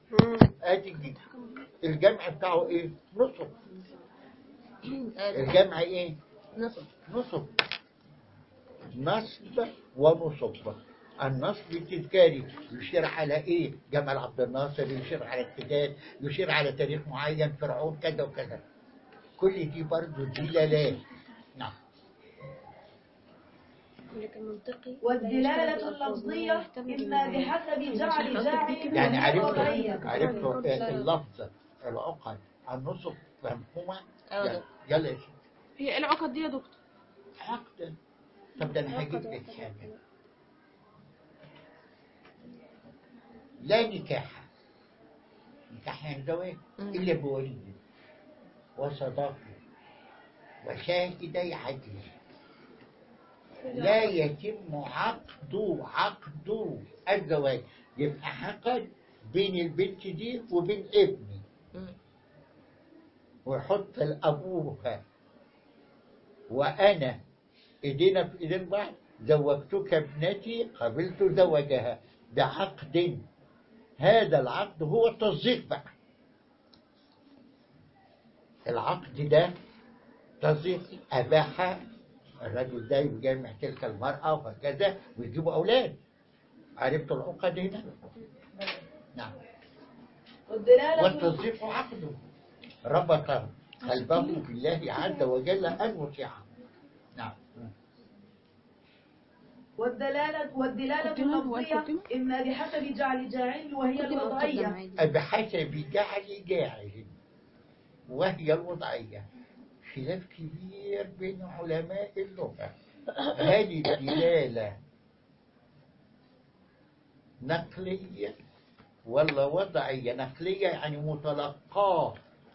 ادي دي الجمع بتاعه ايه نصب الجمع ايه نصب نصب نصب ونصب النصب التذكاري يشير على ايه جمال عبد الناصر يشير على القتال يشير على تاريخ معين فرعون كذا وكذا كل دي برضه دلالات نعم لكن منطقي والدلالة اللفظية إما بحسب جعل جاعل يعني عرفت وضعية. عرفت اللفظ العقد النصب فهمهما يلا يلا يا سيدي. هي ايه العقد دي يا دكتور عقد طب ده انا هجيب لك حاجه لا نكاح نكاح يعني زواج الا بولي وصداقه وشاهدي عدل لا يتم عقد عقد الزواج يبقى عقد بين البنت دي وبين ابني ويحط الأبوها وأنا إيدينا في إيدين بعض زوجتك ابنتي قبلت زوجها بعقد هذا العقد هو التصديق بقى العقد ده تصديق أباح الرجل ده يجامع تلك المرأة وهكذا ويجيبوا أولاد عرفت العقد هنا؟ نعم والدلالة والتصديق عقده ربط قلبه بالله عز وجل أن يطيعه نعم والدلالة والدلالة قدمة هو اللفظية القدمة؟ إما بحسب جعل جاعل وهي قدم أو قدم الوضعية عادي بحسب جعل جاعل وهي الوضعية خلاف كبير بين علماء اللغة هذه الدلالة نقلية ولا وضعية نقلية يعني متلقاه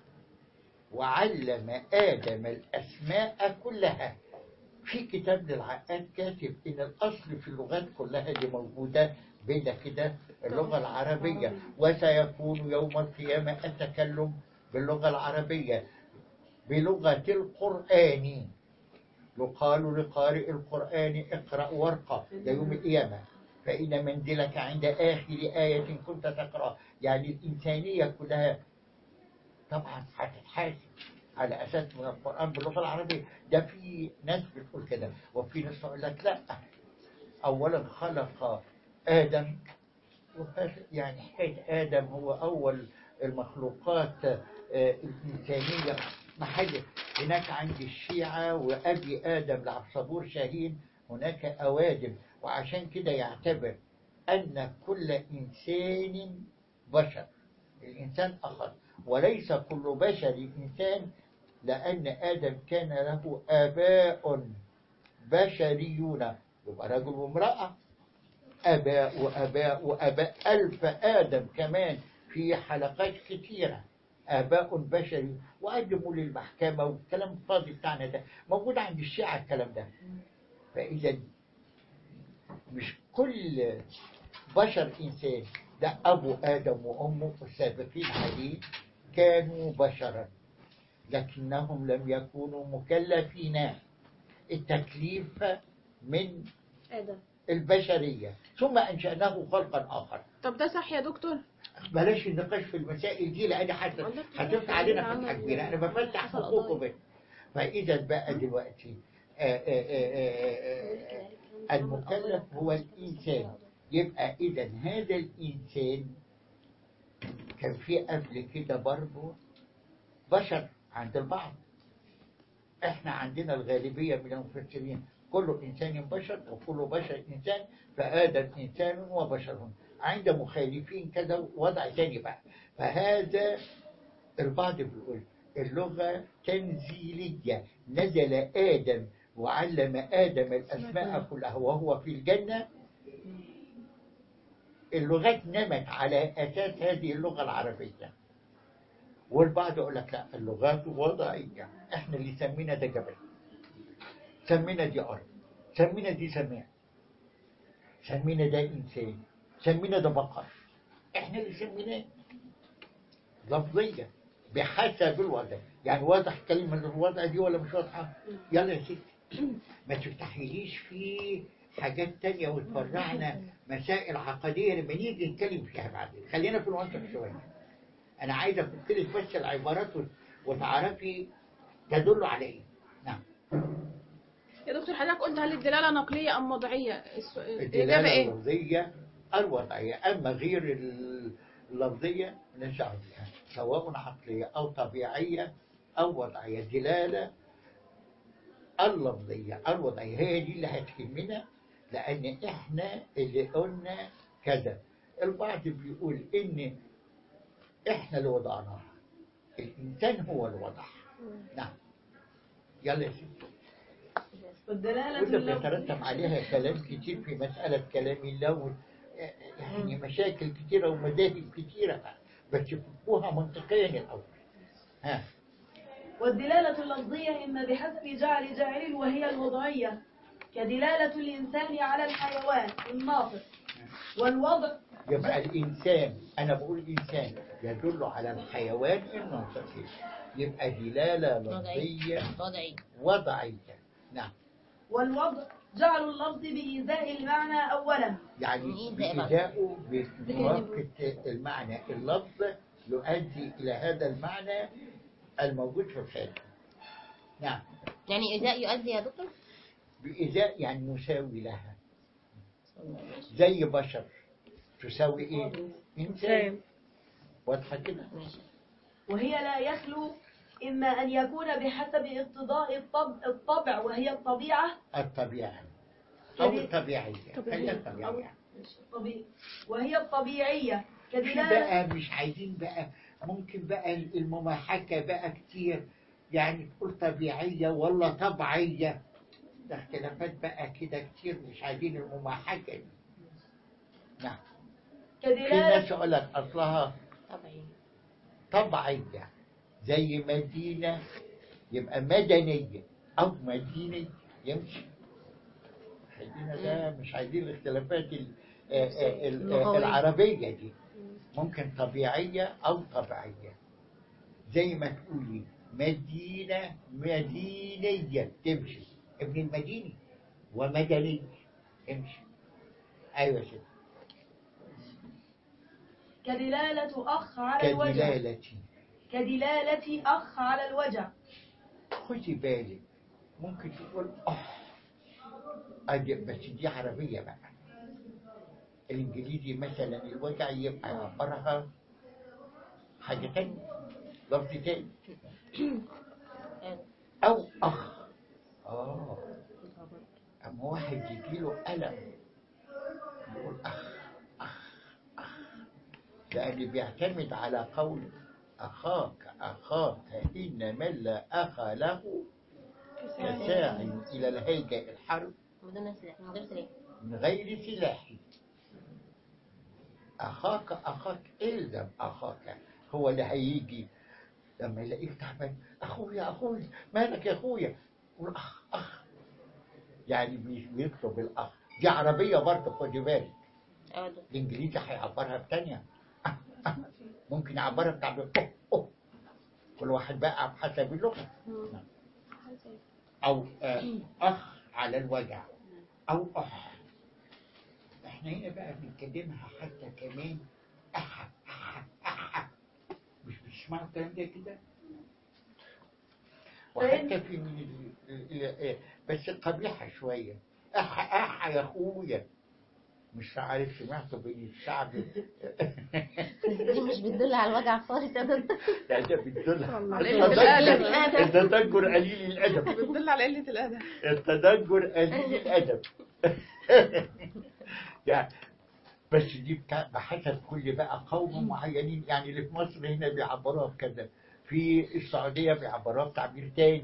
وعلم آدم الأسماء كلها في كتاب للعقاد كاتب إن الأصل في اللغات كلها دي موجودة بين كده اللغة العربية وسيكون يوم القيامة التكلم باللغة العربية بلغة القرآن يقال لقارئ القرآن اقرأ وارقى ده يوم القيامة فإن منزلك عند آخر آية كنت تقرأ يعني الإنسانية كلها طبعا هتتحاسب على أساس من القرآن باللغة العربية ده في ناس بتقول كده وفي ناس تقول لك لا أولا خلق آدم وهذا- يعني حكاية آدم هو أول المخلوقات آه، الإنسانية محل هناك عند الشيعة وأبي آدم لعبصبور شاهين هناك أوادم وعشان كده يعتبر أن كل إنسان بشر الإنسان أخر وليس كل بشر إنسان لأن آدم كان له آباء بشريون يبقى رجل وامرأة أباء وأباء وأباء ألف آدم كمان في حلقات كثيرة آباء بشري وقدموا للمحكمة والكلام الفاضي بتاعنا ده موجود عند الشيعة الكلام ده فإذا مش كل بشر إنسان ده أبو آدم وأمه السابقين عليه كانوا بشرا لكنهم لم يكونوا مكلفين التكليف من آدم البشرية ثم أنشأناه خلقا آخر طب ده صح يا دكتور بلاش النقاش في المسائل دي لأن حت- هتفتح علينا فتحة كبيرة أنا بفتح حقوقه فإذا بقى دلوقتي آه، آه، آه، آه، آه، المكلف هو الإنسان يبقى إذا هذا الإنسان كان في قبل كده برضه بشر عند البعض احنا عندنا الغالبية من المفسرين كل إنسان بشر وكل بشر إنسان فآدم إنسان وبشر عند مخالفين كذا وضع ثاني بقى فهذا البعض بيقول اللغة تنزيلية نزل آدم وعلم آدم الأسماء كلها وهو في الجنة اللغات نمت على أساس هذه اللغة العربية والبعض يقول لك لا اللغات وضعية احنا اللي سمينا ده جبل سمينا دي أرض سمينا دي سماء سمينا ده إنسان سمينا ده بقر احنا اللي سميناه لفظية بحسب الوضع يعني واضح كلمة الوضع دي ولا مش واضحة يلا يا ستي ما تفتحيليش في حاجات تانية وتفرعنا مسائل عقدية لما نيجي نتكلم فيها بعدين خلينا في الوسط شوية أنا عايز أفك لك بس العبارات وت- وتعرفي تدل على إيه نعم يا دكتور حضرتك قلت هل الدلاله نقليه ام وضعيه الس- الاجابه الدلالة ايه اللفظية الوضعية أما غير اللفظية نرجع بها سواء عقلية أو طبيعية أو وضعية دلالة اللفظية الوضعية هي دي اللي هتهمنا لأن إحنا اللي قلنا كذا البعض بيقول إن إحنا اللي وضعناها الإنسان هو اللي وضعها نعم يلا يا سيدي والدلالة واللي اللفظية بيترتب عليها كلام كتير في مسألة كلام الله و- يعني مشاكل كتيرة ومذاهب كتيرة بس فكوها منطقيا الأول ها والدلالة اللفظية إما بحسب جعل جاعل وهي الوضعية كدلالة الإنسان على الحيوان الناطق والوضع يبقى الإنسان أنا بقول إنسان يدل على الحيوان الناطق يبقى دلالة لفظية وضعي وضعية نعم والوضع جعل اللفظ بإيذاء المعنى أولا يعني إيه ده بقى؟ بإيذائه بموافقة المعنى اللفظ يؤدي إلى هذا المعنى الموجود في الخارج نعم يعني إزاء يؤذي يا دكتور بإيذاء يعني مساوي لها زي بشر تساوي إيه؟ إنسان واضحة كده؟ ماشي وهي لا يخلو إما أن يكون بحسب اقتضاء الطبع, الطبع وهي الطبيعة الطبيعة أو يعني- الطبيعية خليها الطبيعية الطبيعي وهي الطبيعية في كدلالة بقى مش عايزين بقى ممكن بقى المماحكة بقى كتير يعني تقول طبيعية ولا طبيعية ده اختلافات بقى كده كتير مش عايزين المماحكة دي نعم في كدلالة ناس يقول لك أصلها طبيعي طبيعية زي مدينة يبقى مدنية أو مدينة يمشي خلينا ده مش عايزين الاختلافات ال- آه، آه، ال- آه، لغوية. العربية دي ممكن طبيعية أو طبيعية زي ما تقولي مدينة مدينية تمشي ابن المدينة ومدني امشي أيوة يا ست كدلالة أخ على الوجع كدلالتي كدلالة أخ على الوجع خدي بالك ممكن تقول اه أدي بس دي عربية بقى الإنجليزي مثلا الوجع يبقى يعبرها حاجة تانية لفظ تاني أو أخ آه أما واحد يجيله ألم يقول أخ أخ أخ لأن بيعتمد على قول أخاك أخاك إن من لا أخ له كساع إلى الهيجة الحرب من دون سلاح من غير سلاح من غير سلاح أخاك أخاك إلزم أخاك هو اللي هيجي لما يلاقيك تعبان أخويا أخويا مالك يا أخويا يقول أخ أخ يعني بي- بيطلب الأخ دي عربية برضه خدي بالك اه ده الإنجليزي هيعبرها بتانية ممكن يعبرها بتعبير أوه أوه كل واحد بقى بحسب اللغة أو آه، أخ على الوجع أو أح إحنا هنا بقى بنكلمها حتى كمان أح أح أح مش بتسمعوا الكلام ده كده؟ وحتى في من ال- ال- ال- بس قبيحة شوية أح أح يا أخويا مش عارف سمعته بين الشعب دي مش بتدل على الوجع خالص يا دكتور لا ده بتدل على قلة الأدب. التدجر قليل الأدب بتدل على قلة الأدب التدجر قليل الأدب يعني بس دي بتاع بحسب كل بقى قوم معينين يعني اللي في مصر هنا بيعبروها بكذا في السعودية بيعبروها بتعبير تاني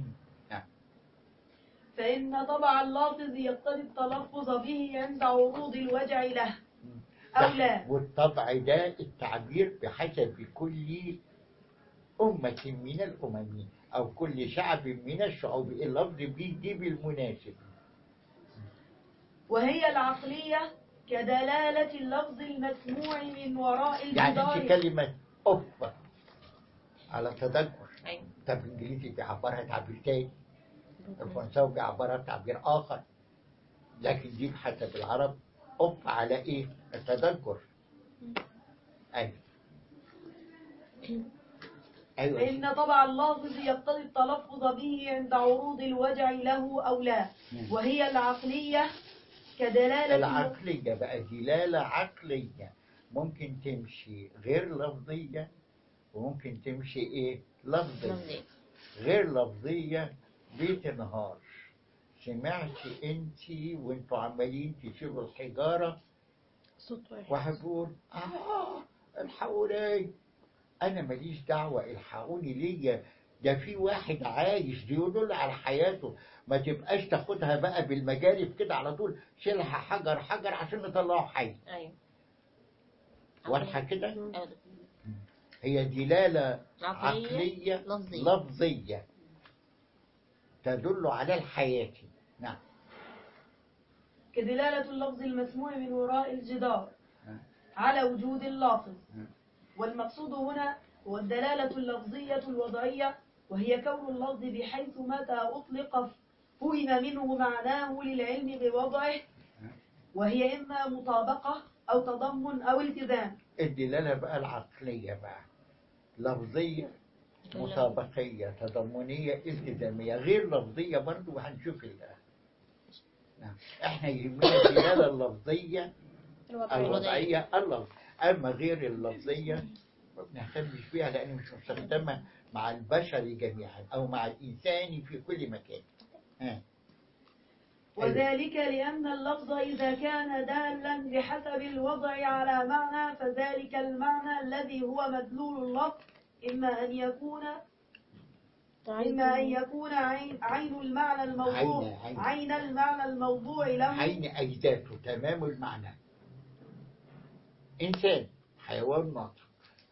فإن طبع اللافظ يقتضي التلفظ به عند عروض الوجع له أو لا والطبع ده التعبير بحسب كل أمة من الأمم أو كل شعب من الشعوب اللفظ بيجي بالمناسب وهي العقلية كدلالة اللفظ المسموع من وراء يعني الجدار في كلمة أوف على تدجر ايوه طب الإنجليزي بيعبرها تعبير تاني الفرنساوي بيعبرها بتعبير آخر لكن دي بحسب العرب أف على إيه؟ التذكر أيوة أيوة فإن طبع اللفظ يقتضي التلفظ به عند عروض الوجع له أو لا مم. وهي العقلية كدلالة العقلية بقى دلالة عقلية ممكن تمشي غير لفظية وممكن تمشي إيه؟ لفظية لفظية. غير لفظية بيت نهار سمعت انتي وانتوا عمالين تشيلوا الحجارة صوت واحد واحد بيقول اه الحقوني انا ماليش دعوة الحقوني ليا ده في واحد عايش بيقولوا على حياته ما تبقاش تاخدها بقى بالمجارف كده على طول شيلها حجر حجر عشان نطلعه حي ايوه واضحة كده أيوة. هي دلالة عقلية عقلية لفظية. لفظية تدل على الحياة نعم كدلالة اللفظ المسموع من وراء الجدار نعم. على وجود اللافظ نعم. والمقصود هنا هو الدلالة اللفظية الوضعية وهي كون اللفظ بحيث متى أطلق فهم منه معناه للعلم بوضعه وهي إما مطابقة أو تضمن أو التزام الدلالة بقى العقلية بقى لفظية مسابقية تضمنية التزامية غير لفظية برضو هنشوف ال نعم. احنا يهمنا الدلالة اللفظية الوضعية اللفظ أما غير اللفظية ما بنهتمش بيها لأن مش مستخدمة مع البشر جميعا أو مع الإنسان في كل مكان ها. وذلك لأن اللفظ إذا كان دالا بحسب الوضع على معنى فذلك المعنى الذي هو مدلول اللفظ إما أن يكون إما أن يكون عين, عين المعنى الموضوع عين- عين. عين المعنى الموضوع له عين أي ذاته تمام المعنى إنسان حيوان ناطق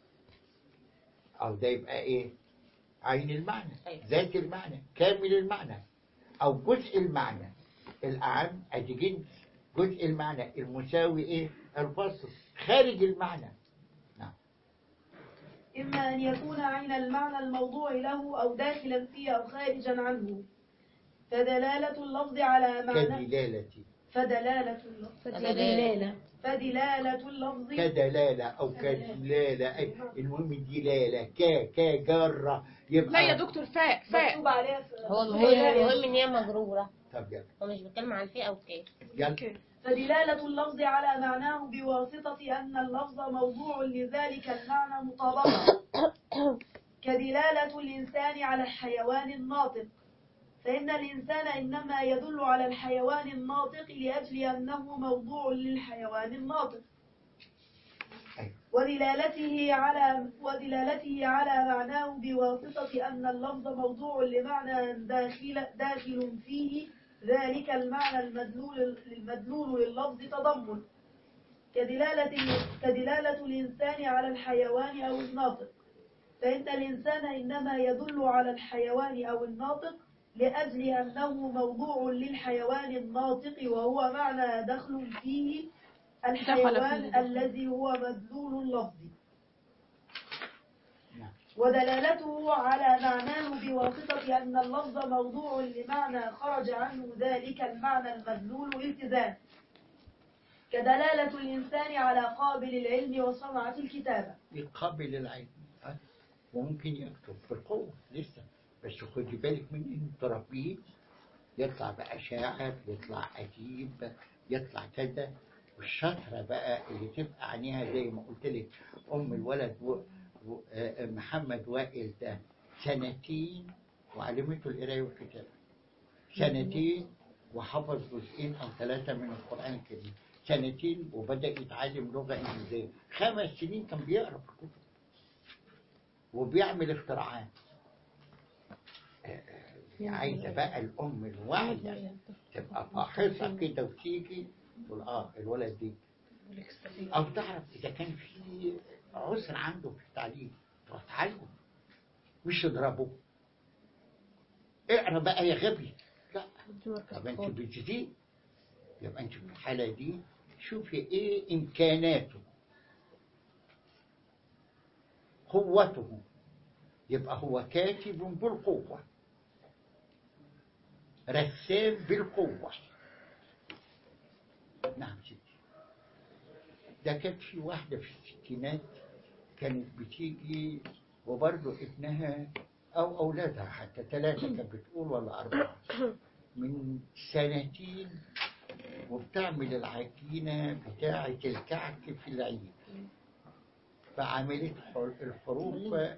أو ده يبقى إيه عين المعنى أيوة. ذات المعنى كامل المعنى أو جزء المعنى الأعم أدي جنس جزء المعنى المساوي إيه الفصل خارج المعنى إما أن يكون عين المعنى الموضوع له أو داخلا فيه أو خارجا عنه فدلالة اللفظ على معنى كدلالة فدلالة اللفظ دلالة فدلالة اللفظ كدلالة أو كدلالة أي المهم دلالة كا كا جارة يبقى لا يا دكتور فاء فاء مكتوب عليها في هو المهم المهم ان هي مجرورة طب يلا هو مش بيتكلم عن الفئة او كيف يلا فدلالة اللفظ على معناه بواسطة أن اللفظ موضوع لذلك المعنى مطابقة كدلالة الإنسان على الحيوان الناطق فإن الإنسان إنما يدل على الحيوان الناطق لأجل أنه موضوع للحيوان الناطق أيوة. ودلالته على ودلالته على معناه بواسطة أن اللفظ موضوع لمعنى داخل داخل فيه ذلك المعنى المدلول المدلول لللفظ تضمن كدلالة كدلالة الإنسان على الحيوان أو الناطق فإن الإنسان إنما يدل على الحيوان أو الناطق لأجل أنه موضوع للحيوان الناطق وهو معنى دخل فيه الحيوان فيه. الذي هو مدلول اللفظ نعم. ودلالته على معناه بواسطة أن اللفظ موضوع لمعنى خرج عنه ذلك المعنى المدلول التزام كدلالة الإنسان على قابل العلم وصنعة الكتابة يقابل العين ها؟ وممكن يكتب بالقوة لسه بس خدي بالك من انه تربيه يطلع بقى شاعر يطلع أديب يطلع كذا والشاطرة بقى اللي تبقى عينيها زي ما قلت لك أم الولد و... و... آه، محمد وائل ده سنتين وعلمته القراية والكتابة سنتين وحفظ جزئين أو ثلاثة من القرآن الكريم سنتين وبدأ يتعلم لغة إنجليزية خمس سنين كان بيقرأ في الكتب وبيعمل اختراعات آه، آه، عايزة بقى الأم الواعية تبقى فاحصة كده وتيجي تقول اه الولد دي أو تعرف إذا كان في عسر عنده في التعليم تروح تعلمه مش تضربه اقرا بقى يا غبي لا طب انت بتزيد يبقى انت في الحالة دي شوفي ايه امكاناته قوته يبقى هو كاتب بالقوة رسام بالقوة نعم ستي ده كانت في واحدة في الستينات كانت بتيجي وبرضه ابنها أو أولادها حتى ثلاثة كانت بتقول ولا أربعة من سنتين وبتعمل العجينة بتاعة الكعك في العيد فعملت حر- الحروف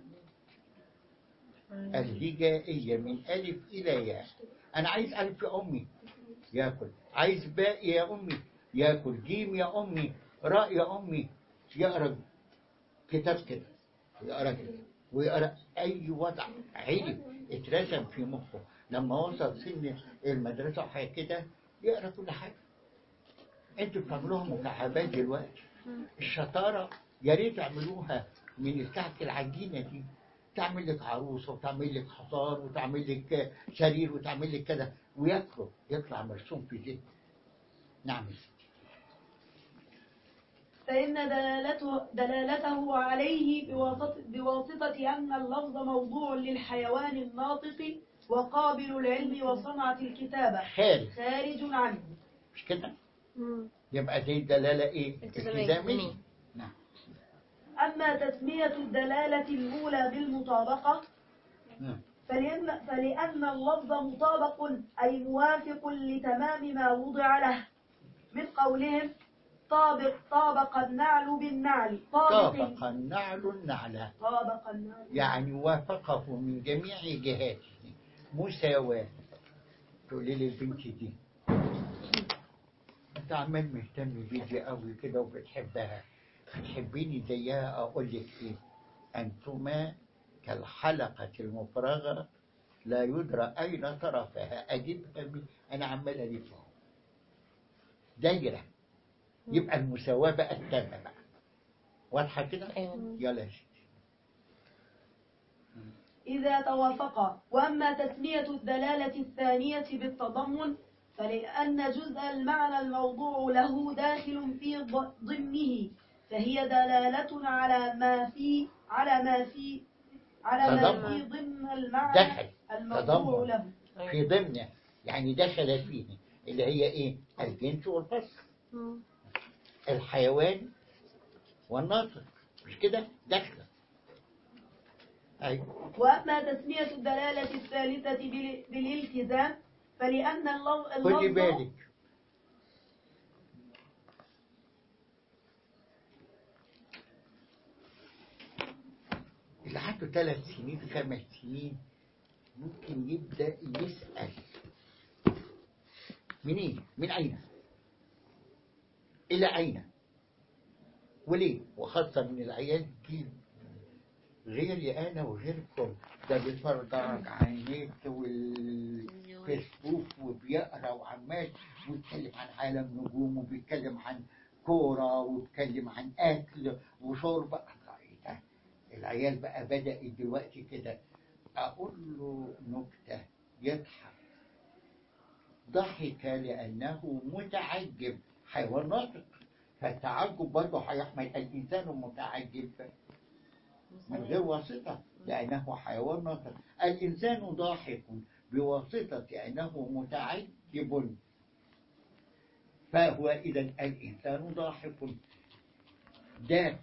الهجائية من ألف إلى ياء أنا عايز ألف يا أمي ياكل عايز باء يا أمي ياكل جيم يا أمي راء يا أمي يقرأ كتاب كده ويقرأ كده ويقرأ أي وضع علم اترسم في مخه لما وصل سن المدرسة وحاجة كده يقرأ كل حاجة انتوا بتعملوها مكعبات دلوقتي الشطارة يا ريت تعملوها من الكعك العجينة دي تعمل لك عروسة وتعمل لك حصان وتعمل لك سرير وتعمل لك كده وياكلوا يطلع مرسوم في ذهن نعم يا ستي. فإن دلالته, دلالته عليه بواسطة, بواسطة أن اللفظ موضوع للحيوان الناطق وقابل العلم وصنعة الكتابة خارج خارج عنه مش كده مم. يبقى دي دلالة ايه التزامية. التزامية نعم أما تسمية الدلالة الأولى بالمطابقة نعم. فلأن, فلأن اللفظ مطابق أي موافق لتمام ما وضع له من قولهم طابق طابق النعل بالنعل طابق طابق النعل النعلة طابق النعل يعني وافقه من جميع جهاته مساواة تقولي لي البنت دي انت عمال مهتم بيدي قوي كده وبتحبها هتحبيني زيها اقول لك ايه انتما كالحلقة المفرغة لا يدرى اين طرفها اجيبها من انا عمال الفها دايرة يبقى المساواة بقى التامة بقى واضحة كده؟ أيوة. يلا يا ستي إذا توافقا وأما تسمية الدلالة الثانية بالتضمن فلأن جزء المعنى الموضوع له داخل في ض- ضمنه فهي دلالة على ما في على ما في على ما تضمن. في ضمن المعنى دخل الموضوع تضمن. له في ضمنه يعني دخل فيه اللي هي ايه الجنس والفصل مم. الحيوان والناطق مش كده دخل ايوه وأما تسمية الدلالة الثالثة بال- بالالتزام فلأن اللف- خدي اللفظ بالك اللي عنده ثلاث سنين خمس سنين ممكن يبدأ يسأل منين؟ من أين؟ إلى أين؟ وليه؟ وخاصة من العيال جيل غيري أنا وغيركم ده بيتفرج على النت والفيسبوك وبيقرا وعمال ويتكلم عن عالم نجوم وبيتكلم عن كورة وبيتكلم عن أكل وشرب الله إيه ده؟ العيال بقى بدأت دلوقتي كده أقول له نكتة يضحك ضحك لأنه متعجب حيوان ناطق فالتعجب برضه هيحمل الإنسان متعجب من غير واسطة لأنه حيوان ناطق الإنسان ضاحك بواسطة أنه متعجب فهو إذا الإنسان ضاحك ده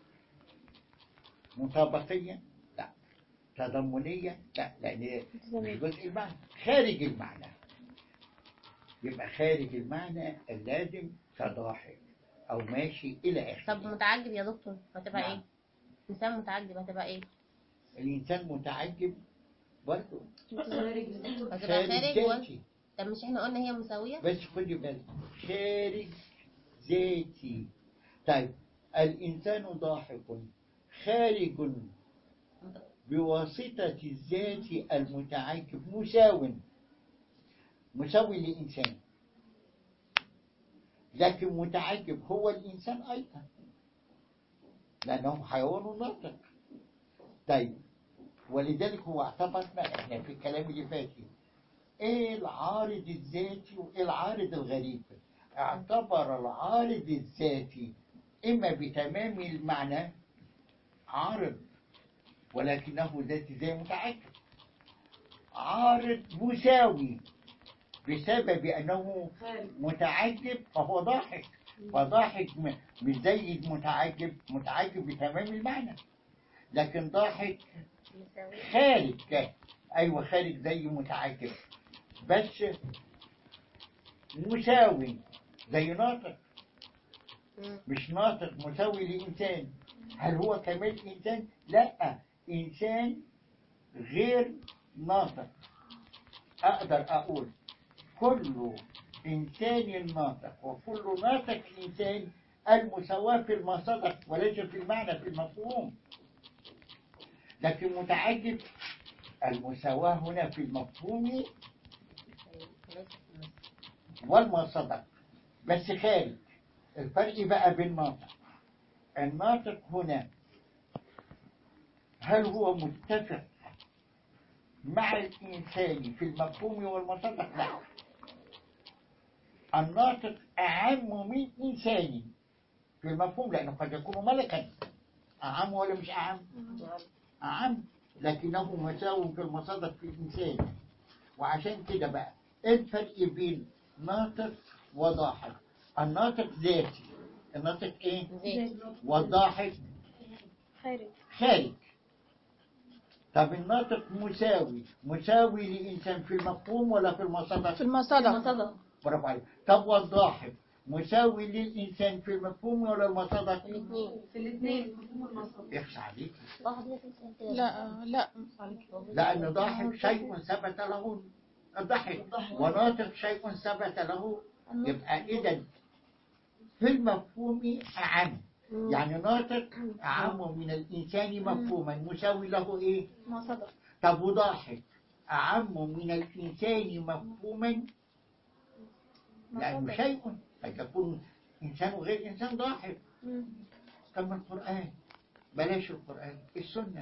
مطابقية لا تضمنية لا لأن مش جزء المعنى خارج المعنى يبقى خارج المعنى اللازم كضاحك أو ماشي إلى طب آخره متعجب يا دكتور هتبقى نعم. ايه؟ إنسان متعجب هتبقى ايه؟ الإنسان متعجب برضه هتبقى خارج خارج و... ذاتي طب مش احنا قلنا هي مساوية؟ بس خدي بالك خارج ذاتي طيب الإنسان ضاحك خارج بواسطة الذات المتعجب مساو مساوي لإنسان لكن متعجب هو الإنسان أيضا لأنه حيوان ناطق طيب ولذلك هو اعتبرنا احنا في الكلام اللي فات ايه العارض الذاتي وايه العارض الغريب اعتبر العارض الذاتي اما بتمام المعنى عارض ولكنه ذاتي زي متعجب عارض مساوي بسبب أنه خارج متعجب فهو ضاحك فضاحك م- مش زي متعجب متعجب بتمام المعنى لكن ضاحك خارج كده. أيوة خارج زي متعجب بس مساوي زي ناطق مش ناطق مساوي لإنسان هل هو كمال إنسان؟ لا إنسان غير ناطق أقدر أقول كل إنسان ناطق وكل ناطق إنسان المساواة في المصدر وليس في المعنى في المفهوم لكن متعجب المساواة هنا في المفهوم والمصدر بس خارج الفرق بقى بين ناطق الناطق هنا هل هو متفق مع الإنسان في المفهوم والمصدق لا الناطق أعم من إنسان في المفهوم لأنه قد يكون ملكا أعم ولا مش أعم أعم لكنه مساو في المصادر في الإنسان وعشان كده بقى إيه الفرق بين ناطق وضاحك الناطق ذاتي الناطق إيه زيت والضاحك خارج خارج طب الناطق مساوي مساوي لإنسان في المفهوم ولا في المصدر في المصادر مصدر برافو عليك طب والضاحك مساوي للإنسان في المفهوم ولا المصدر الاثنين في الاثنين مفهوم المصدر يخشى عليك واحد يا ستة كده. لا لا لأن ضاحك شيء ثبت له الضحك وناطق شيء ثبت له يبقى إذا في المفهوم أعم يعني ناطق أعم من الإنسان مفهوما مساوي له إيه؟ مصادر طب وضاحك أعم من الإنسان مفهوما لأنه شيء قد يكون إنسان غير إنسان ضاحك كما القرآن بلاش القرآن السنة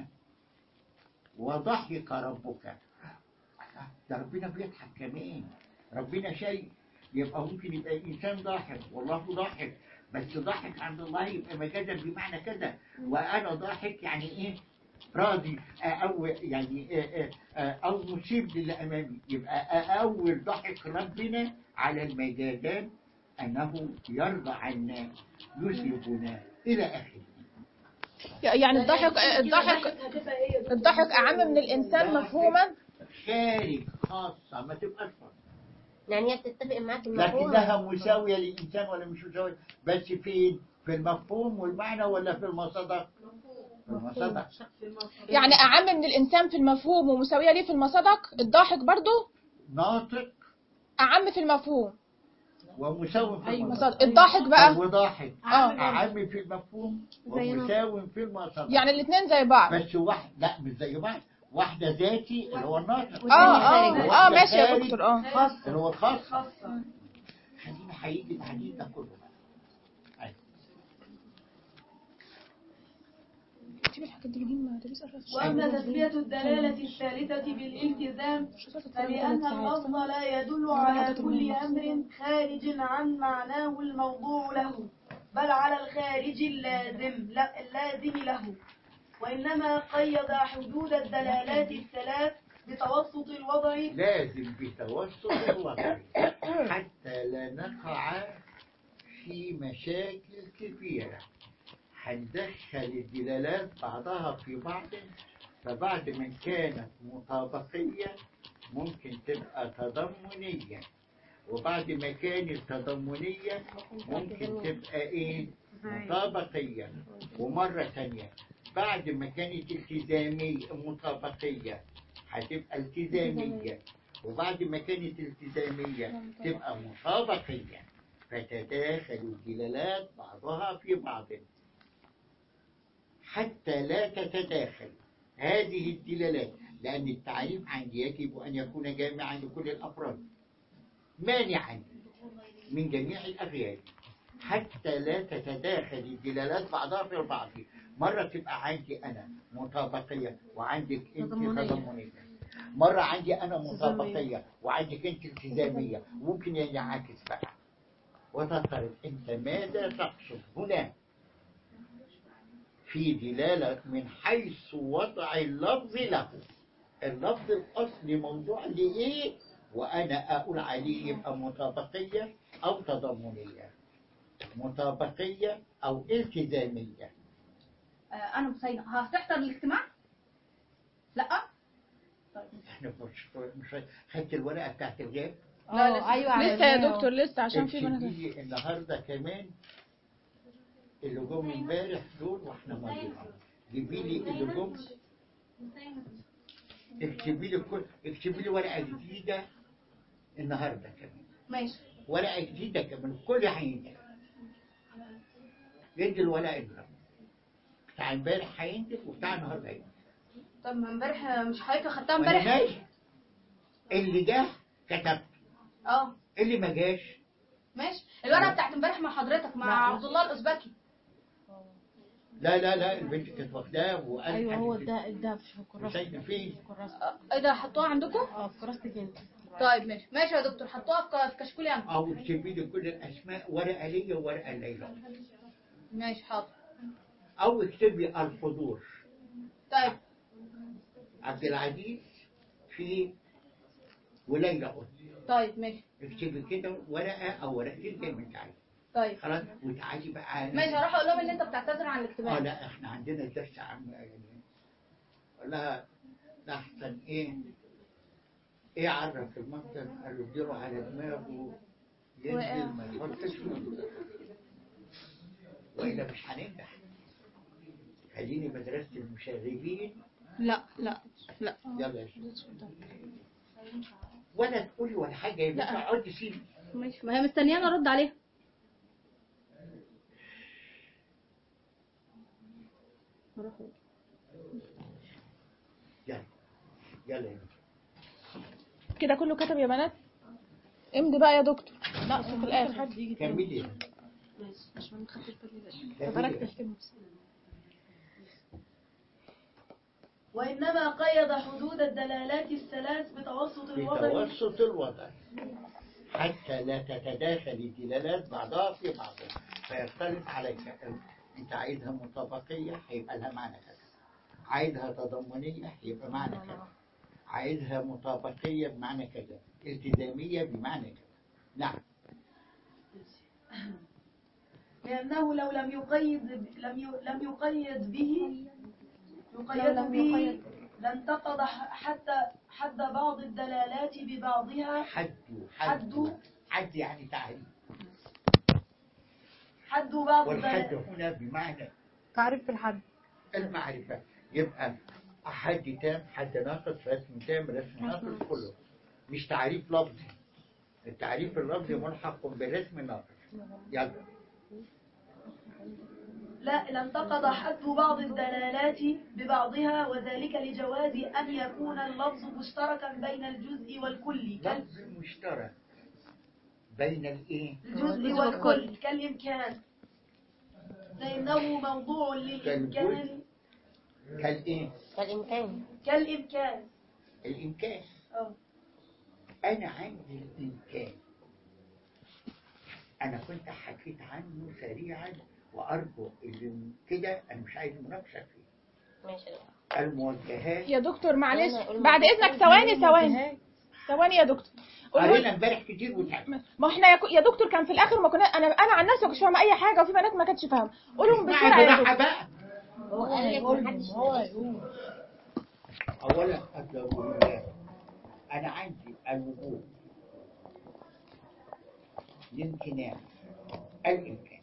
وضحك ربك ده ربنا بيضحك كمان ربنا شيء يبقى ممكن يبقى إنسان ضاحك والله ضاحك بس ضاحك عند الله يبقى مجازا بمعنى كذا وأنا ضاحك يعني إيه راضي أو يعني آه، آه، آه، أو مصيب للي أمامي يبقى أول ضحك ربنا على المجازات أنه يرضى عنا يسلبنا إلى آخره يعني الضحك الضحك هتبقى هي الضحك أعم من الإنسان مفهوما خارج خاصة ما تبقاش خاصة يعني هي بتتفق معاك في المفهوم لكنها مساوية للإنسان ولا مش مساوية بس فين في المفهوم والمعنى ولا في المصدر في المصدر في المصدر يعني أعم من الإنسان في المفهوم ومساوية ليه في المصادق الضاحك برضو ناطق أعم في المفهوم ومساوي في مصادق المصدر الضاحك بقى وضاحك اه أعم في المفهوم زي ما- ومساوي في المصدر يعني الاثنين زي بعض بس واحد لا مش زي بعض واحدة ذاتي اللي هو الناطق اه اه خارج. اه ماشي يا دكتور اه اللي هو خاص خاصة خلينا هيجي الحديث ده كله بقى أيوة. اكتبي الحاجات دي مهمة ده بيسأل وأما تسمية الدلالة الثالثة بالالتزام فلأن اللفظ لا يدل على كل أمر خارج عن معناه الموضوع له بل على الخارج اللازم لا اللازم له وإنما قيد حدود الدلالات الثلاث بتوسط الوضع لازم بتوسط الوضع حتى لا نقع في مشاكل كبيرة هندخل الدلالات بعضها في بعض فبعد ما كانت مطابقية ممكن تبقى تضمنية وبعد ما كانت تضمنية ممكن تبقى ايه مطابقية ومرة ثانية بعد ما كانت التزامية مطابقية هتبقى التزامية وبعد ما كانت التزامية تبقى مطابقية فتداخل الدلالات بعضها في بعض حتى لا تتداخل هذه الدلالات لأن التعريف عندي يجب أن يكون جامعا لكل الأفراد مانعا من جميع الأغيار حتى لا تتداخل الدلالات بعضها في البعض مرة تبقى عندي أنا مطابقية وعندك أنت تضمنية. تضمنية مرة عندي أنا مطابقية وعندك أنت التزامية ممكن ينعكس بقى وتفترض أنت ماذا تقصد هنا في دلالة من حيث وضع اللفظ له اللفظ الأصلي موضوع لإيه وأنا أقول عليه يبقى مطابقية أو تضامنية مطابقية أو التزامية آه انا حسين هتحضر الاجتماع لا احنا مش مش خدت الورقة بتاعت الغاب لا، اه لسه- ايوه لسه يا عملناه. دكتور لسه عشان في بنات اكتبي لي النهارده كمان اللي جم امبارح دول واحنا موجودين جيبي لي اللي جم اكتبي لي كل اكتبي لي ورقه جديده النهارده كمان ماشي ورقه جديده كمان كل هينزل ينزل الورقه النهارده بتاع امبارح هينزل وبتاع النهارده هينزل طب ما امبارح مش حضرتك خدتها وانا امبارح ماشي اللي جه كتبت اه اللي ما جاش ماشي الورقه بتاعت امبارح مع حضرتك مع عبد الله الازبكي لا لا لا البنت كانت واخداه وقالت ايوه هو هتدي- ده ده في كراستي شايفه فين في كراستي آه، ايه ده حطوها عندكم اه في كراستك انت طيب ماشي ماشي يا دكتور حطوها في ك- في كشكولي انا او اكتبي لي كل الاسماء ورقه ليا وورقه ليلى ماشي حاضر او اكتبي الحضور طيب عبد العزيز في وليلى قلت طيب ماشي اكتبي كده ورقه او ورقتين زي ما انت عايز طيب خلاص وتعالي بقى ماشي هروح اقول لهم ان انت بتعتذر عن اه الاجتماع لا احنا عندنا درس عام يعني قال لها ده احسن ايه ايه عرف المنطق قال له اديله على دماغه ينزل ما يحطش والا مش هننجح خليني مدرسه المشاغبين لا لا لا يلا يا شيخ ولا تقولي ولا حاجه يا بنت اقعدي سيبي ماشي ما هي مستنياني ارد عليها يلا يلا يا بنت كده كله كتب يا بنات امضي بقى يا دكتور لا في الاخر حد يجي تاني كملي ماشي عشان ما خدتش بالي كملي. تبارك تحكمه وإنما قيد حدود الدلالات الثلاث بتوسط الوضع بتوسط الوضع حتى لا تتداخل الدلالات بعضها في بعضها فيختلف عليك انت عايزها مطابقية هيبقى لها معنى كذا عايزها تضمنية هيبقى معنى كذا عايزها مطابقية بمعنى كذا التزامية بمعنى كذا نعم لأنه لو لم يقيد لم ي- لم يقيد به لو يقيد لم به يقيد. لانتقض ح- حتى حد بعض الدلالات ببعضها حد حد. حد يعني تعريف حد بعض والحد الدلالات هنا بمعنى تعريف الحد المعرفة يبقى حد تام حد ناقص رسم تام رسم ناقص كله مش تعريف لفظي التعريف اللفظي ملحق بالرسم الناقص يلا لا لانتقض حد بعض الدلالات ببعضها وذلك لجواز أن يكون اللفظ مشتركا بين الجزء والكل كال- لفظ مشترك بين الايه الجزء والكل كالإمكان فإنه موضوع للإمكان كالايه الامكان كالإمكان الامكان أه. انا عندي الامكان انا كنت حكيت عنه سريعا وارجو اللي كده انا مش عايز مناقشه فيه ماشي الموجهات يا دكتور معلش قلنا- قلنا بعد اذنك ثواني ثواني ثواني يا دكتور قولوا قرينا لي- امبارح كتير وتعب ما احنا يا, يا دكتور كان في الاخر ما كنا انا انا عن نفسي ما كنتش فاهمه اي حاجه وفي بنات ما كانتش فاهمه قولهم بسرعه يا بالراحه دكتور بقى هو قال لك محدش اولا الضروريات انا عندي الوجود الامتناع الامكان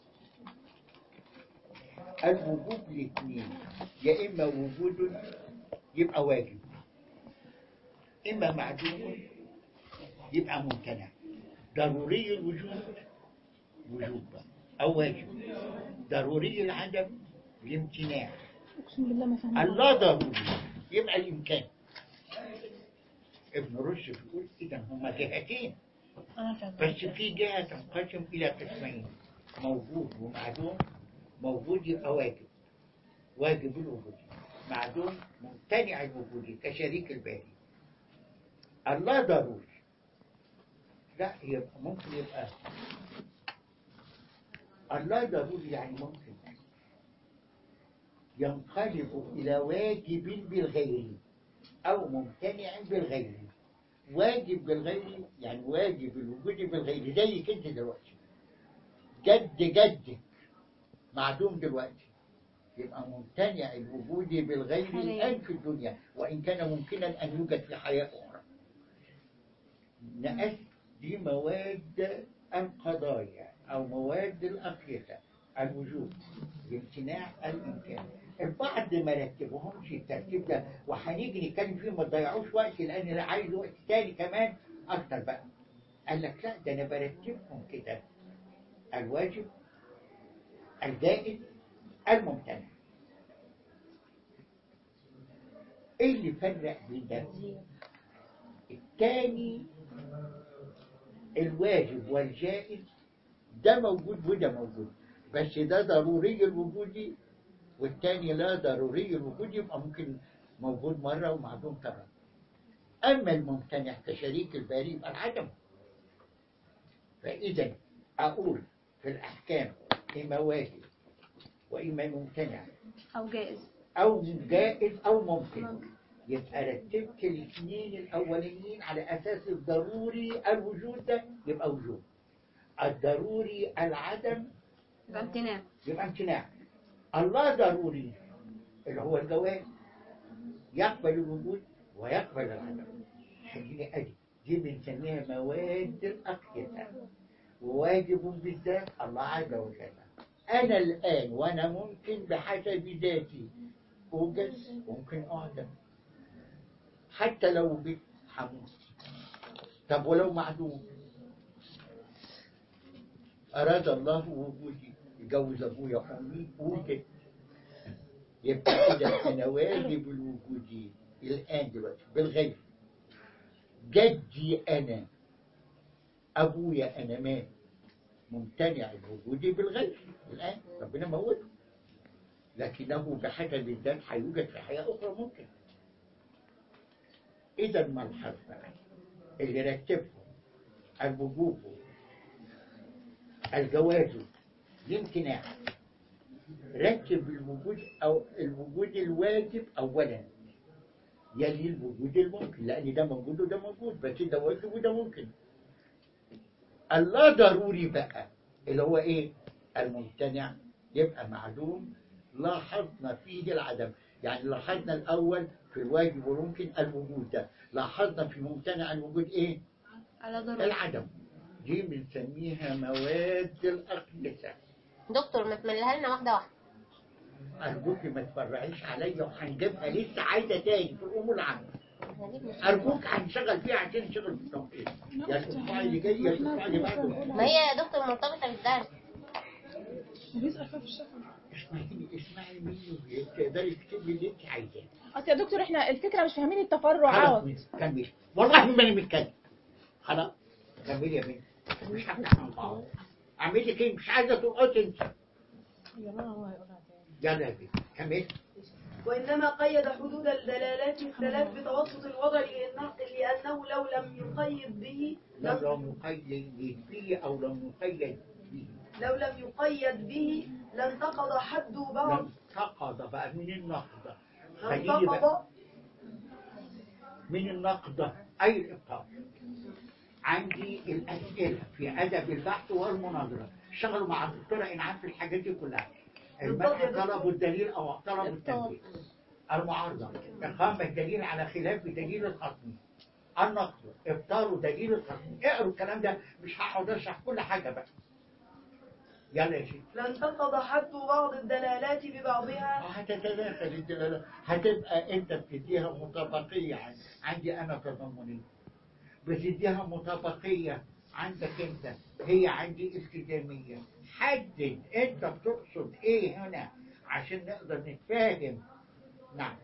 الوجود الاثنين يا اما وجود يبقى واجب اما معدوم يبقى ممتنع ضروري الوجود وجوب او واجب ضروري العدم الامتناع اقسم بالله ما فاهمه الله ضروري يبقى الإمكان ابن رشد بيقول إذا هما جهتين بس في جهة تنقسم إلى قسمين موجود ومعدوم موجود يبقى واجب واجب الوجود معدوم ممتنع الوجود كشريك الباري الله ضروري لا يبقى ممكن يبقى الله ضروري يعني ممكن ينقلب إلى واجب بالغير أو ممتنع بالغير واجب بالغير يعني واجب الوجود بالغير زيك انت دلوقتي جد جدك معدوم دلوقتي يبقى ممتنع الوجود بالغير حاليا. الآن في الدنيا وإن كان ممكنا أن يوجد في حياة أخرى نقص دي مواد القضايا أو مواد الأقيسة الوجود بامتناع الإمكان البعض ما رتبهمش الترتيب ده وهنيجي نتكلم فيه ما تضيعوش وقت لأن أنا عايز وقت تاني كمان أكتر بقى قال لك لا ده أنا برتبهم كده الواجب الجائز الممتنع ايه اللي فرق بين ده التاني الواجب والجائز ده موجود وده موجود بس ده ضروري الوجود والتاني لا ضروري الوجود يبقى ممكن موجود مرة ومعدوم ترى أما الممتنع كشريك الباري يبقى العدم فإذا أقول في الأحكام إما واجب وإما ممتنع او جائز أو جائز أو ممكن يبقى رتبت الاثنين الأولانيين على أساس الضروري الوجود ده يبقى وجود الضروري العدم يبقى امتناع يبقى امتناع الله ضروري اللي هو الجواز يقبل الوجود ويقبل العدم خليني أدي دي بنسميها مواد الأقيسة وواجب بالذات الله عز وجل أنا الآن وأنا ممكن بحسب ذاتي أوجد ممكن أعدم حتى لو بك حموت طب ولو معدوم أراد الله وجودي يجوز أبويا وأمي وجد يبقى إذا أنا واجب الوجود الآن دلوقتي بالغير جدي أنا أبويا أنا مات ممتنع الوجود بالغير الآن ربنا موته لكنه بحسب الذات هيوجد في حياة أخرى ممكن إذا ما الحظ بقى اللي رتبهم الوجوب الجواز الامتناع رتب الوجود أو الوجود الواجب أولا يلي الوجود الممكن لأن ده موجود وده موجود بس ده واجب وده ممكن الله ضروري بقى اللي هو إيه الممتنع يبقى معلوم لاحظنا فيه العدم يعني لاحظنا الأول في الواجب والممكن الوجود ده لاحظنا في ممتنع الوجود إيه على ضروري العدم دي بنسميها مواد الأقيسة دكتور ما تملها لنا واحده واحده أرجوك ما تفرعيش عليا وهنجيبها لسه عايزة تاني في الأمور العامة هنجيب مش- أرجوك هنشغل فيها عشان نشغل في التوقيت يا الأسبوع اللي جاي يا الأسبوع اللي بعده ما هي يا دكتور مرتبطه بالدرس بيسأل فيها في الشفا اسمعيني اسمعي مني تقدري تكتبي اللي أنت عايزاه اصل يا دكتور احنا الفكره مش فاهمين خلاص التفرعات كمل والله ما أنا متكلم خلاص كملي يا بنتي مش هفتح عن بعض أعمل لك إيه مش عايزة تقعدي أنت يلا يا بنتي كمل وإنما قيد حدود الدلالات الثلاث بتوسط الوضع لأنه, لأنه لو لم يقيد به لو لم لم نقيد فيه أو لم نقيد به لو لم يقيد به لانتقض حد بعض لم تقض بقى من النقض خليني بقى لانتقض من النقد أي الإبطال عندي الأسئلة في أدب البحث والمناظرة اشتغلوا مع الدكتورة إنعام في الحاجات دي كلها المنع طلبوا الدليل أو طلبوا التنبيه المعارضة إقامة الدليل على خلاف دليل الخصم النقد إبطال دليل الخصم اقروا الكلام ده مش هقعد أشرح كل حاجة بقى يلا يا شيخ لانتقض حد بعض الدلالات ببعضها هتتداخل الدلالة هتبقى انت بتديها مطابقية عن- عندي انا تضمنية بتديها مطابقية عندك انت هي عندي التزامية حدد انت بتقصد ايه هنا عشان نقدر نتفاهم نعم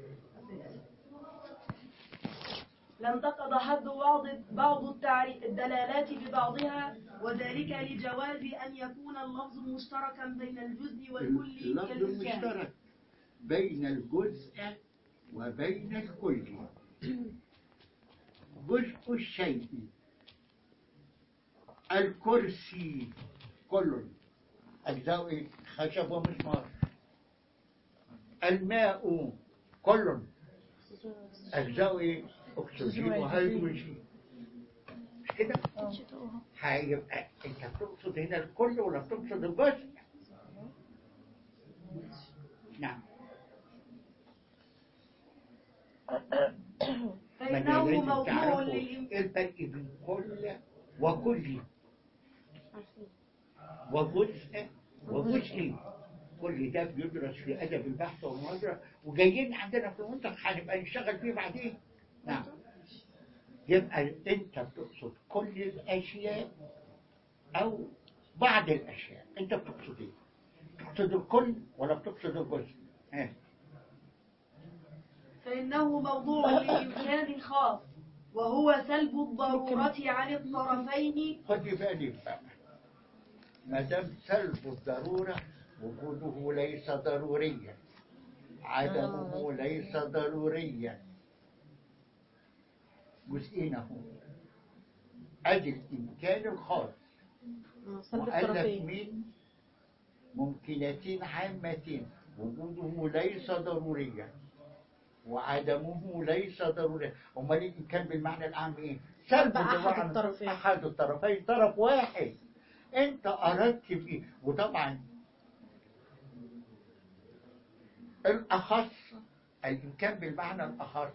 لانتقض حد بعض بعض التعري- الدلالات ببعضها وذلك لجواز أن يكون اللفظ مشتركا بين الجزء والكل اللفظ كالإسكان المشترك بين الجزء وبين الكل جزء الشيء الكرسي كل أجزاء إيه؟ خشب ومسمار الماء كل أجزاء إيه؟ اكسجين وهيدروجين مش كده؟ هيبقى انت بتقصد هنا الكل ولا بتقصد الجزء؟ نعم ما فإنه لازم موضوع تعرفوا للإم... ايه الفرق بين كل وكل وجزء وجزء كل ده بيدرس في ادب البحث والمناظره وجايين عندنا في المنطق هنبقى نشتغل فيه بعدين نعم يبقى انت بتقصد كل الاشياء او بعض الاشياء انت بتقصد ايه؟ بتقصد الكل ولا بتقصد الجزء؟ ها فإنه موضوع لإمكان خاص وهو سلب الضرورة عن الطرفين خدي بالك بقى ما دام سلب الضرورة وجوده ليس ضروريا عدمه ليس ضروريا جزئين اهو ادي الامكان الخاص سلب مؤلف الطرفين من ممكنتين عامتين وجوده ليس ضروريا وعدمه ليس ضروريا امال الامكان بالمعنى العام ايه سلب أحد بمعنى الطرفين. احد الطرفين طرف واحد انت اردت بايه وطبعا الاخص الامكان بالمعنى الاخص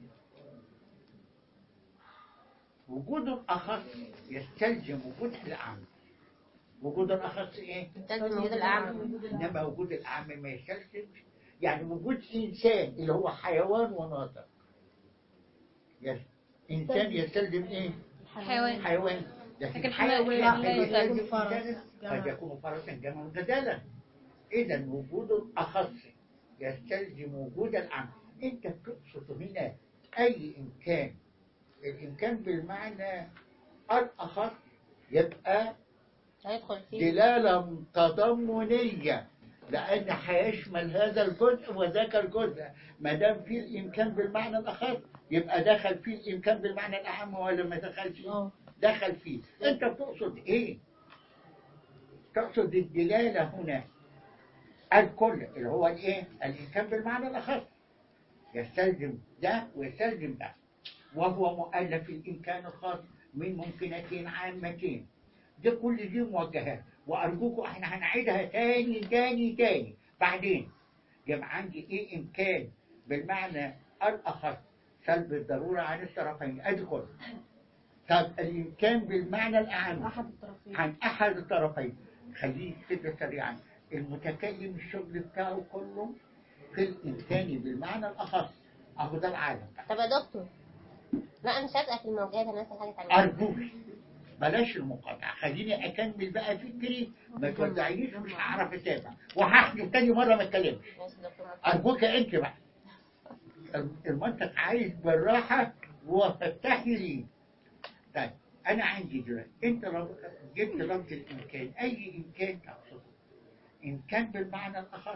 وجود الاخص يستلزم وجود الاعم وجود الاخص ايه تلزم وجود الأعم انما وجود الاعم ما يستلزمش يعني وجود انسان اللي هو حيوان وناطق يس. انسان يستلزم ايه حيوان حيوان لكن لكن حيوان حيوان لا لا يستلزم يكون فرس. إنسانا قد يكون فرسا جمعا جدلا اذا وجود الاخص يستلزم وجود العام انت بتقصد هنا اي امكان الامكان بالمعنى الاخص يبقى هيدخل فيه دلالة تضمنية لأن هيشمل هذا الجزء وذاك الجزء ما دام في الإمكان بالمعنى الأخص يبقى دخل فيه الإمكان بالمعنى الأعم ولا ما دخلش؟ اه دخل فيه أنت بتقصد إيه؟ تقصد الدلالة هنا الكل اللي هو الإيه؟ الإمكان بالمعنى الأخص يستلزم ده ويستلزم ده وهو مؤلف الإمكان الخاص من ممكنتين عامتين ده كل دي موجهات وأرجوكم احنا هنعيدها تاني تاني تاني بعدين يبقى عندي ايه إمكان بالمعنى الأخص سلب الضرورة عن الطرفين أدخل طب الإمكان بالمعنى الأعم أحد الطرفين عن أحد الطرفين خليه كده سريعا المتكلم الشغل بتاعه كله في الإمكان بالمعنى الأخص أهو ده العالم طب يا دكتور لا أنا مش هسأل في الموجات أنا هسأل حاجة تانية أرجوك بلاش المقاطعة خليني أكمل بقى فكري ما توزعينيش مش هعرف أتابع وهحجب تاني مرة ما أتكلمش ماشي يا دكتور أرجوك أنت بقى المنطق عايز بالراحة وفتحي لي طيب أنا عندي دلوقتي أنت لو جبت لفظ الإمكان أي إمكان تقصده إمكان بالمعنى الأخص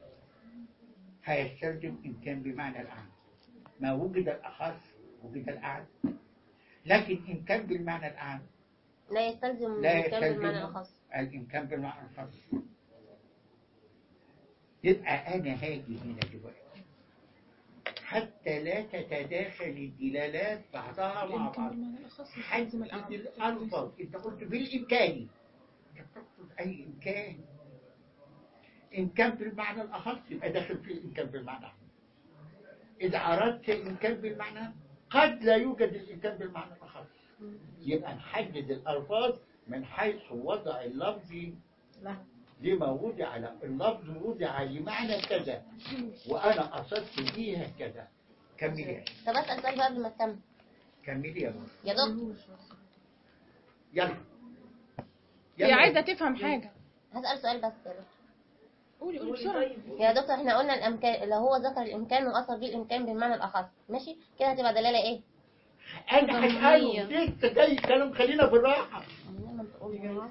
هيستلزم إمكان بمعنى الأعم ما وجد الأخص وجد الأعم لكن إمكان بالمعنى الأعم لا يستلزم لا الإمكان يستلزم بالمعنى الخاص الإمكان بالمعنى الخاص يبقى أنا هاجي هنا دلوقتي حتى لا تتداخل الدلالات بعضها مع الإمكان بعض بالمعنى الأخص حتى يستلزم الأعم الألفاظ أنت قلت بالإمكان أنت تقصد أي إمكان إمكان بالمعنى الأخص يبقى داخل في الإمكان بالمعنى الأخص إذا أردت إمكان بالمعنى قد لا يوجد الإمكان بالمعنى الأخص يبقى نحدد الألفاظ من حيث وضع اللفظ لا لما وضع له اللفظ وضع لمعنى كذا وأنا قصدت بيها كذا كملي يا شيخ. طب أسأل سؤال بقى قبل ما تكمل كملي يا بابا يا دكتور يلا هي عايزة تفهم حاجة هسأل سؤال بس يا دكتور قولي قولي بسرعة يا دكتور احنا قلنا الامكان اللي هو ذكر الامكان وقصد بيه الامكان بالمعنى الاخص ماشي كده هتبقى دلاله ايه انا هسأله لسه جاي كلام خلينا بالراحة إنما تقول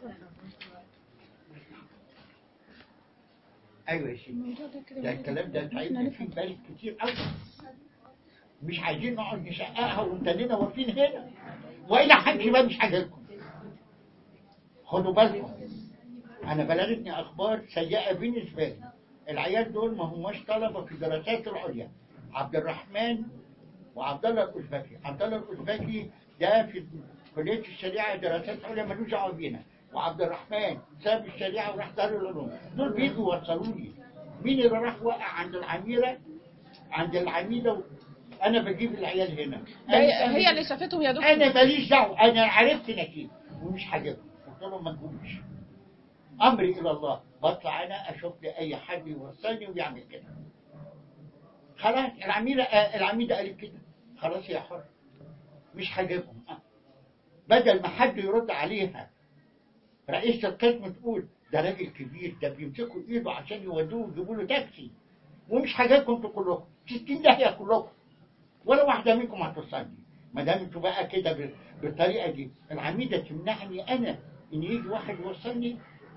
ايوه يا شيخ الموضوع ده كده ده الكلام ده احنا تعبنا فيه نفهم بالك كتير قوي مش عايزين نقعد نشققها وانتننا واقفين هنا والا همشي بقى مش عاجبكم خدوا بالكم انا بلغتني اخبار سيئه بالنسبه لي العيال دول ما هماش طلبه في الدراسات العليا عبد الرحمن وعبد الله الاوزبكي عبد الله الاوزبكي ده في كليه الشريعه دراسات عليا ملوش دعوه بينا وعبد الرحمن ساب الشريعه وراح دار العلوم دول بيجوا يوصلوني مين اللي راح وقع عند العميره عند العميده و... انا بجيب العيال هنا هي, أنا- هي اللي شافتهم يا دكتور انا ماليش دعوه انا عرفت نتيجه ومش حاجبهم قلت لهم ما تجوش امري الى الله بطلع انا اشوف لي اي حد يوصلني ويعمل كده خلاص العميده آه، العميده قالت كده خلاص يا حر مش حاجبهم آه. بدل ما حد يرد عليها رئيس القسم تقول ده راجل كبير ده بيمسكوا ايده عشان يودوه ويجيبوا له تاكسي ومش حاجاتكم انتوا كلكم 60 داهيه كلكم ولا واحده منكم هتوصلني ما دام انتوا بقى كده بال- بالطريقه دي العميده تمنعني انا ان يجي واحد يوصلني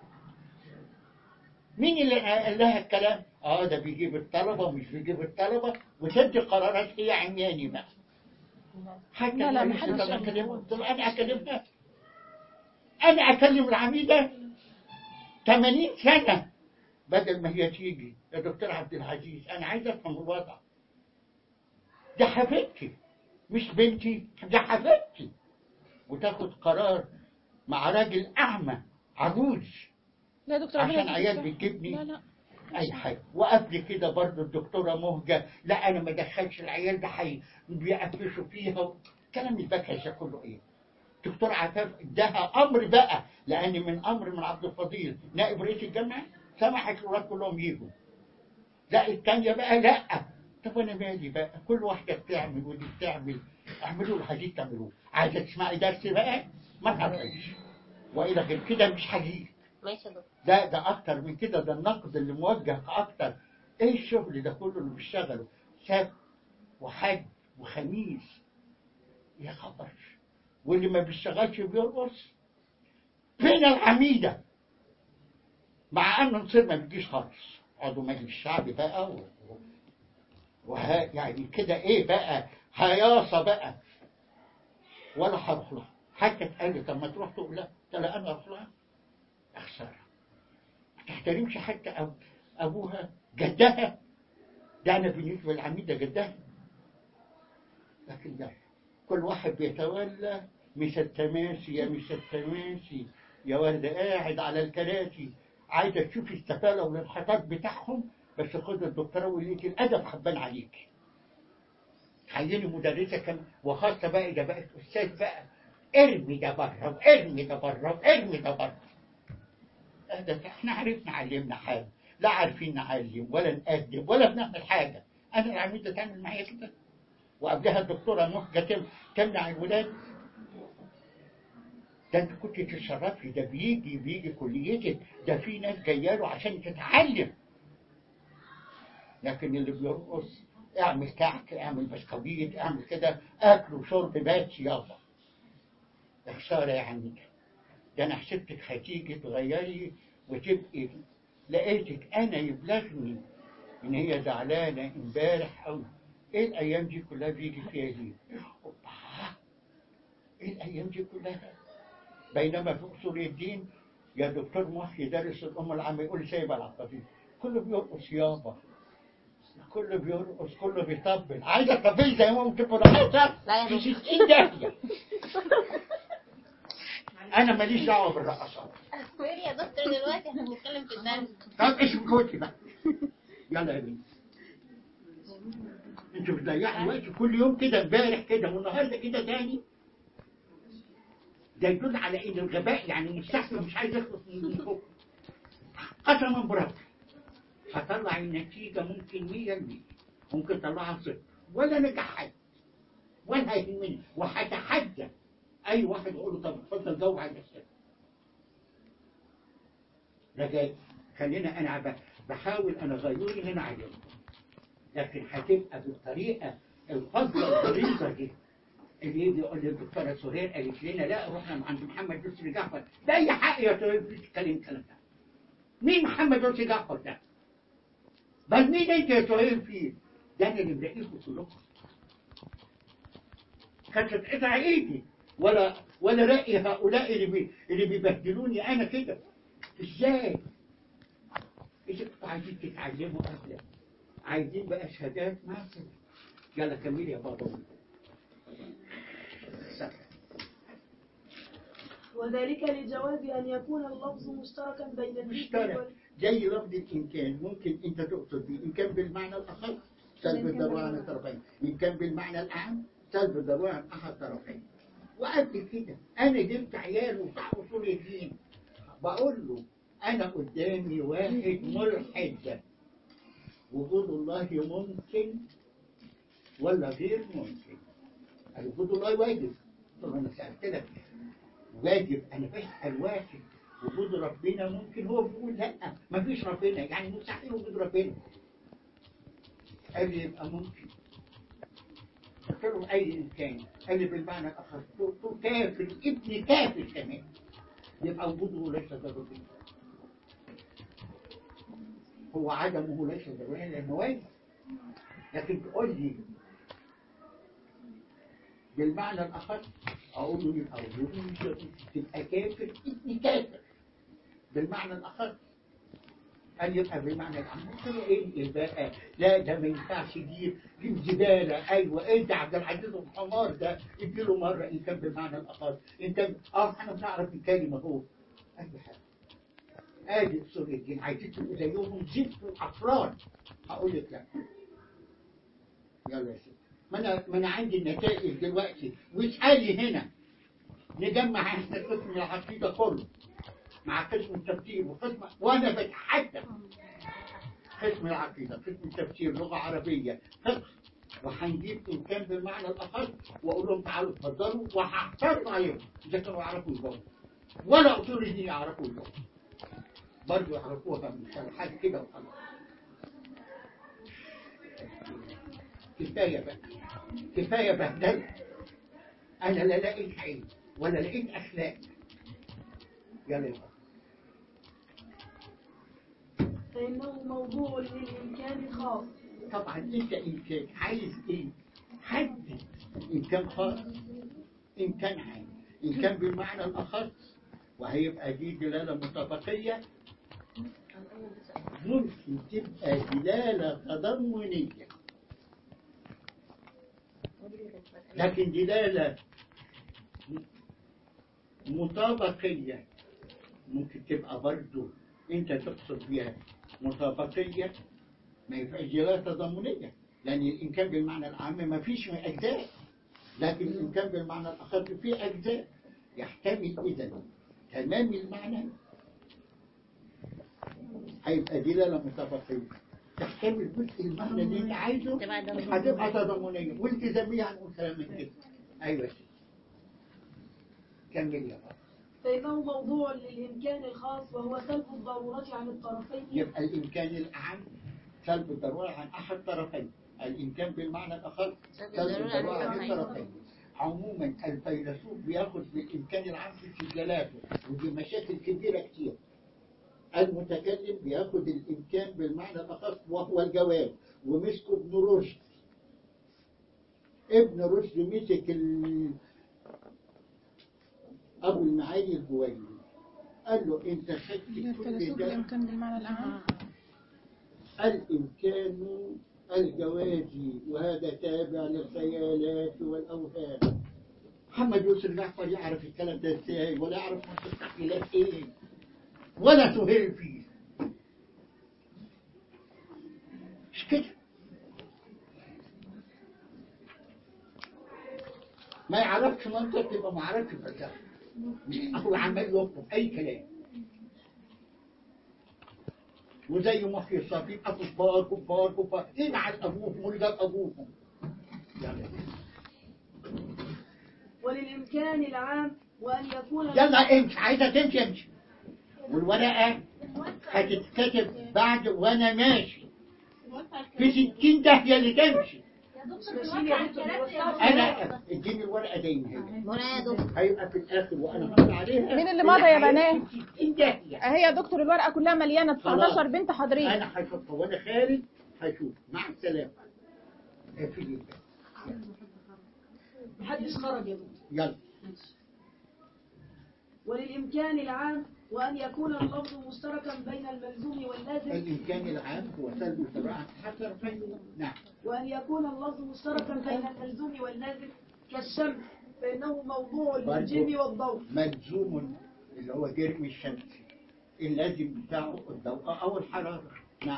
مين اللي قال لها الكلام؟ اه ده بيجيب الطلبه ومش بيجيب الطلبه وتدي قرارات هي عمياني بقى حتى لا، لا، قالت محدش لي طب قال لي. اكلمها قلت له انا اكلمها انا اكلم العميده 80 سنه بدل ما هي تيجي يا دكتور عبد العزيز انا عايز افهم الوضع ده حبيبتي مش بنتي ده حبيبتي وتاخد قرار مع راجل اعمى عجوز لا يا دكتور ربنا عشان يديك عيال الصحة. بتجيبني لا لا اي حاجه وقبل كده برضه الدكتوره مهجه لا انا ما ادخلش العيال ده حي بيقفشوا فيها كلام البكش ده كله ايه دكتور عفاف اداها امر بقى لان من امر من عبد الفضيل نائب رئيس الجامعه سمحت الولاد كلهم يجوا لا الثانيه بقى لا طب انا مالي بقى كل واحده بتعمل ودي بتعمل اعملوا اللي عايزين تعملوه عايزه تسمعي درس بقى ما تعرفيش والى غير كده مش هجيب ماشي يا دكتور ده ده اكتر من كده ده النقد اللي موجه اكتر ايه الشغل ده كله اللي بيشتغله سبت وحد وخميس يا خبر واللي ما بيشتغلش بيرقص فين العميده مع ان نصير ما بيجيش خالص عضو مجلس الشعب بقى و... و- وها يعني كده ايه بقى هياصه بقى ولا هروح لها حتى تقال لي طب ما تروح تقول لا قلت لها انا اروح لها يا خساره ما تحترمش حتى أب... ابوها جدها ده انا بالنسبه للعميده جدها لكن ده كل واحد بيتولى مش التماسي يا مش التماسي يا ورده قاعد على الكراسي عايزه تشوفي السفاله والانحطاط بتاعهم بس خد الدكتوراه وليك الادب حبان عليك عيني مدرسه كان وخاصه بقى اذا بقت استاذ بقى ارمي ده بره وارمي ده بره وارمي ده بره ده احنا عرفنا علمنا حاجه لا عارفين نعلم ولا نقدم ولا بنعمل حاجه انا العميده تعمل معايا كده وقبلها الدكتوره مهجه تم- تمنع الولاد ده انت كنت تشرفي ده بيجي بيجي كليتك ده في ناس جايه له عشان تتعلم لكن اللي بيرقص اعمل كعك اعمل بسكويت اعمل كده اكل وشرب بس يلا يا خساره يا عمي ده انا حسبتك هتيجي تغيري وتبقي لقيتك انا يبلغني ان هي زعلانه امبارح او ايه الايام دي كلها بيجي فيها دي أوبا. ايه الايام دي كلها بينما في اصول الدين يا دكتور محي دارس الام العامه يقول لي سايب العقبه كله بيرقص يابا كله بيرقص كله بيطبل عايزه تطبل زي ما قلت في الرقصه لا يا في دكتور. 60 داهيه انا ماليش دعوه بالرقصات ميري يا دكتور دلوقتي احنا بنتكلم في الدرس طب ايش بكوتي بقى يلا يا بنتي انتوا بتضيعوا وقت كل يوم كده امبارح كده والنهارده كده تاني ده يدل على ان الغباء يعني المستحيل مش عايز يخلص من فوق قسما بربي هطلع النتيجه ممكن 100% ممكن اطلعها صفر ولا نجح حد ولا يهمني وهتحدى اي واحد يقول له طب اتفضل جاوب على الاسئله لكن خلينا انا ب- بحاول انا غيوري اللي انا عايزه لكن هتبقى بالطريقه الفضله الغريبه دي اللي يجي يقول لي الدكتوره سهير قالت لنا لا رحنا عند محمد يسري جعفر ده اي حق يا سهير في تتكلم الكلام ده مين محمد يسري جعفر ده؟ بل مين انت يا سهير فيه؟ ده انا اللي ملاقيكم كلكم كانت تتقطع ايدي ولا ولا راي هؤلاء اللي بي اللي بيبهدلوني انا كده ازاي؟ اذا كنتوا عايزين تتعلموا ابدا عايزين بقى شهادات ما في يلا كملي يا بابا وذلك لجواز أن يكون اللفظ مشتركا بين الذكر مشترك وال- زي لفظ الإمكان ممكن أنت تقصد به إن كان بالمعنى الأخص سلب الضرورة عن الطرفين إن كان بالمعنى الأعم سلب الضرورة عن أحد الطرفين وقبل كده أنا جبت عيال وبتاع أصول الدين بقول له أنا قدامي واحد ملحد وجود الله ممكن ولا غير ممكن قال وجود الله واجب طب أنا سألت لك واجب أنا بسأل واحد وجود ربنا ممكن هو بيقول لا ما فيش ربنا يعني مستحيل وجود ربنا قال لي يبقى ممكن قلت له اي انسان قال لي بالمعنى الاخر قلت له كافر ابن كافر كمان يبقى وجوده ليس ضروري هو عدمه ليس ضروري لانه واجب لكن تقول لي بالمعنى الاخر اقول له يبقى وجوده مش ضروري. تبقى كافر ابن كافر بالمعنى الاخر قال يبقى بالمعنى العام قلت له ايه الباقى لا ده ما ينفعش دي دي الزباله ايوه انت عبد العزيز الحمار ده اديله مره ان كان بالمعنى الاخر ان كان اه احنا بنعرف الكلمه هو اي حاجه ادي اصول الدين عايزين تبقوا زيهم زبط افراد هقول لك لا يلا يا سيدي ما انا ما انا عندي النتائج دلوقتي واسالي هنا نجمع احنا قسم العقيده كله مع قسم التفسير وقسم وانا بتحدى قسم العقيده قسم التفسير لغه عربيه فقه وهنجيب ان كان بالمعنى الاخر واقول لهم تعالوا اتفضلوا وهحترم عليهم اذا كانوا يعرفوا اللغه ولا اصول الدين يعرفوا اللغه برضه يعرفوها مصطلحات كده وخلاص كفايه بقى كفايه بهدله انا لا لقيت علم ولا لقيت اخلاق يلا يا بابا. فإنه موضوع للإمكان الخاص طبعا انت انسان عايز ايه حدد ان كان خاص ان كان عام ان كان بالمعنى الاخص وهيبقى دي دلاله مطابقيه ممكن تبقى دلاله تضمنيه لكن دلاله مطابقيه ممكن تبقى برضو انت تقصد بيها مطابقيه ما ينفعش دلالة تضمنية لأن إن كان بالمعنى العام ما فيش من أجزاء لكن إن كان بالمعنى الأخص في أجزاء يحتمل إذا تمام المعنى هيبقى دلالة متفقية تحتمل جزء المعنى اللي أنت عايزه تبقى ضمنية. هتبقى تضمنية والتزامية هنقول كلام من كده أيوة يا سيدي. كمل يا بابا فإنه موضوع للإمكان الخاص وهو سلب الضرورة عن الطرفين يبقى الإمكان الأعم سلب الضرورة عن أحد طرفين الإمكان بالمعنى الآخر سلب سلب الضرورة عن الضرورة عن الطرفين. الطرفين عموما الفيلسوف بياخد بالإمكان العام في سجلاته ودي مشاكل كبيرة كتير المتكلم بياخد الإمكان بالمعنى الأخص وهو الجواب ومسكه ابن رشد ابن رشد مسك ال... أبو المعالي الهويلي قال له أنت خدت كل الفيلسوف ده الإمكان بالمعنى الأعم الإمكان الجوازي وهذا تابع للخيالات والأوهام محمد يوسف جعفر يعرف الكلام ده ازاي ولا يعرف مستحيلات ايه ولا سهيل فيه مش كده ما يعرفش منطق يبقى ما يعرفش فلسفه هو عمال يطلب اي كلام وزي محيي الصافي ابو كبار كبار كبار ابعت ابوهم ولد ابوهم يلا وللإمكان العام وأن يكون يلا امشي عايزه تمشي امشي والورقه هتتكتب بعد وانا ماشي في ستين داهيه اللي تمشي ماشيين يا دكتور بيوسعوا انا اديني الورقه زي ما هي منى يا دكتور هيبقى في الاخر وانا هقول عليها مين اللي مضى يا بنات؟ في 60 داهيه اهي يا دكتور الورقة كلها مليانة 19 بنت حاضرين انا هشوفها وانا خارج هشوف مع السلامه اقفلي الباب. محدش خرج يا دكتور يلا وللإمكان العام وأن يكون اللفظ مشتركا بين الملزوم واللازم الإمكان العام هو سلب سراعة حسر فيه نعم وأن يكون اللفظ مشتركا بين الملزوم واللازم كالشمس فإنه موضوع للجرم والضوء ملزوم اللي هو جرم الشمس اللازم بتاعه الضوء أو الحرارة نعم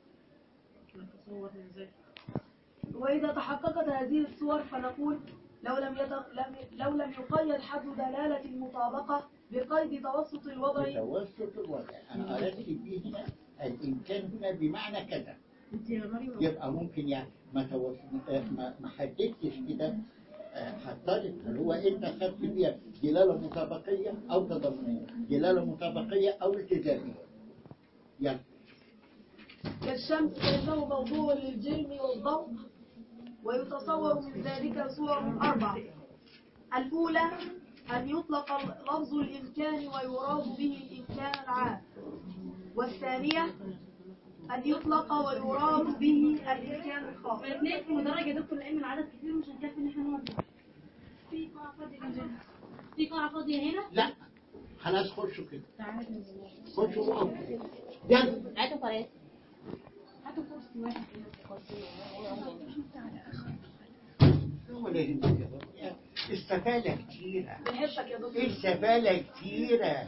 وإذا تحققت هذه الصور فنقول لو لم يت... لم... لو لم يقيد حد دلالة المطابقة بقيد توسط الوضع بتوسط الوضع أنا أردت به هنا الإمكان هنا بمعنى كذا يبقى ممكن يعني ما توص... آه، ما ما حددتش كده آه، حطيت اللي هو انت خدت فيها دلاله مطابقيه او تضمنيه دلاله مطابقيه او التزاميه يلا كالشمس فإنه موضوع للجرم والضوء ويتصور من ذلك صور أربع الأولى أن يطلق لفظ الإمكان ويراد به الإمكان العام والثانية أن يطلق ويراد به الإمكان الخاص الاثنين في مدرج يا دكتور لان العدد كتير مش هنكفي ان احنا نقعد في قاعة فاضية جنبنا. في قاعة فاضية هنا لا خلاص خشوا كده خشوا وقفوا يلا هاتوا كراسي هاتوا كرسي واحد هو لازم كده. السفالة كتيرة بحبك يا دكتور السفالة كتيرة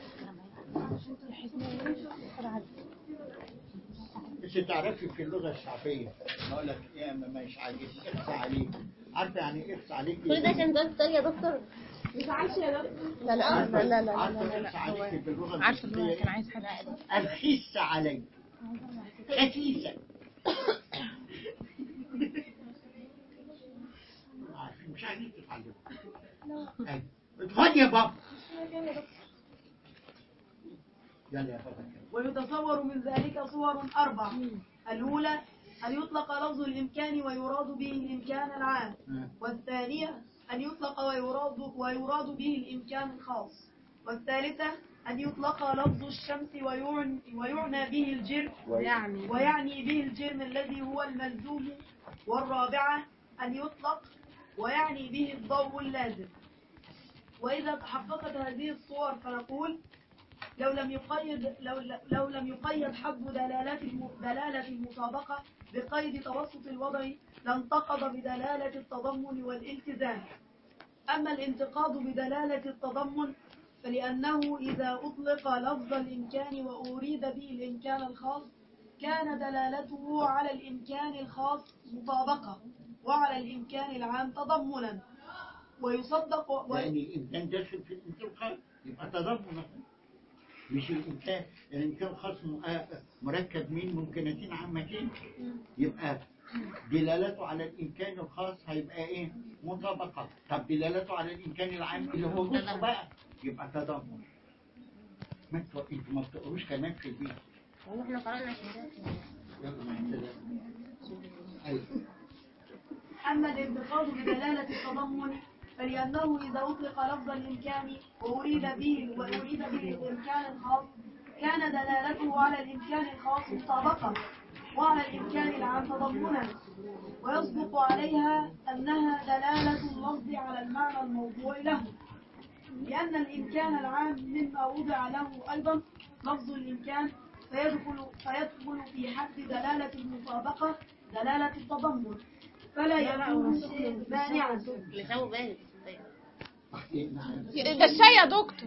بس تعرفي في اللغة الشعبية بقول لك يا ما مش عاجبني اخصى عليك عارفة يعني ايه اخصى عليك كل ده عشان ده ستوري يا دكتور لا لا عارفة لا لا لا عارفة لا, لا, اخصى لا. عليك هو باللغة عارفه ان هو المصرية كان عايز حد الخس علي خسيسة عارفين، مش عايزين تتعلموا أيوة. ادخل يا بابا يلا يا بابا ويتصور من ذلك صور أربع الأولى أن يطلق لفظ الإمكان ويراد به الإمكان العام ها. والثانية أن يطلق ويراد, ويراد به الإمكان الخاص والثالثة أن يطلق لفظ الشمس ويعني, ويعنى به الجرم يعني ويعني به الجرم الذي هو الملزوم والرابعة أن يطلق ويعني به الضوء اللازم وإذا تحققت هذه الصور فنقول لو لم يقيد لو, لو لم يقيد حد دلالة الم- دلالة المطابقة بقيد توسط الوضع لانتقض بدلالة التضمن والالتزام أما الانتقاض بدلالة التضمن فلأنه إذا أطلق لفظ الإمكان وأريد به الإمكان الخاص كان دلالته على الإمكان الخاص مطابقة وعلى الإمكان العام تضمنا ويصدق و... يعني الإنسان داخل في الإنسان خاص يبقى تضمن مش الإنسان الإنسان خاص م- آه، مركب من ممكنتين عامتين يبقى دلالته على الإمكان الخاص هيبقى إيه؟ مطابقة طب دلالته على الإمكان العام اللي هو جزء بقى يبقى تضمن ما انتوا انتوا ما بتقروش كمان في البيت والله احنا قرأنا عشان ده يلا مع السلامة أيوة. أما الانتقاد بدلالة التضمن فلأنه إذا أطلق لفظ الإمكان وأريد به وأريد به الإمكان الخاص كان دلالته على الإمكان الخاص مطابقة وعلى الإمكان العام تضمنا ويصدق عليها أنها دلالة اللفظ على المعنى الموضوع له لأن الإمكان العام مما وضع له أيضا لفظ الإمكان فيدخل, فيدخل في حد دلالة المطابقة دلالة التضمن فلا يكون مانعا لسوا بارد نعم. ده الشاي يا دكتور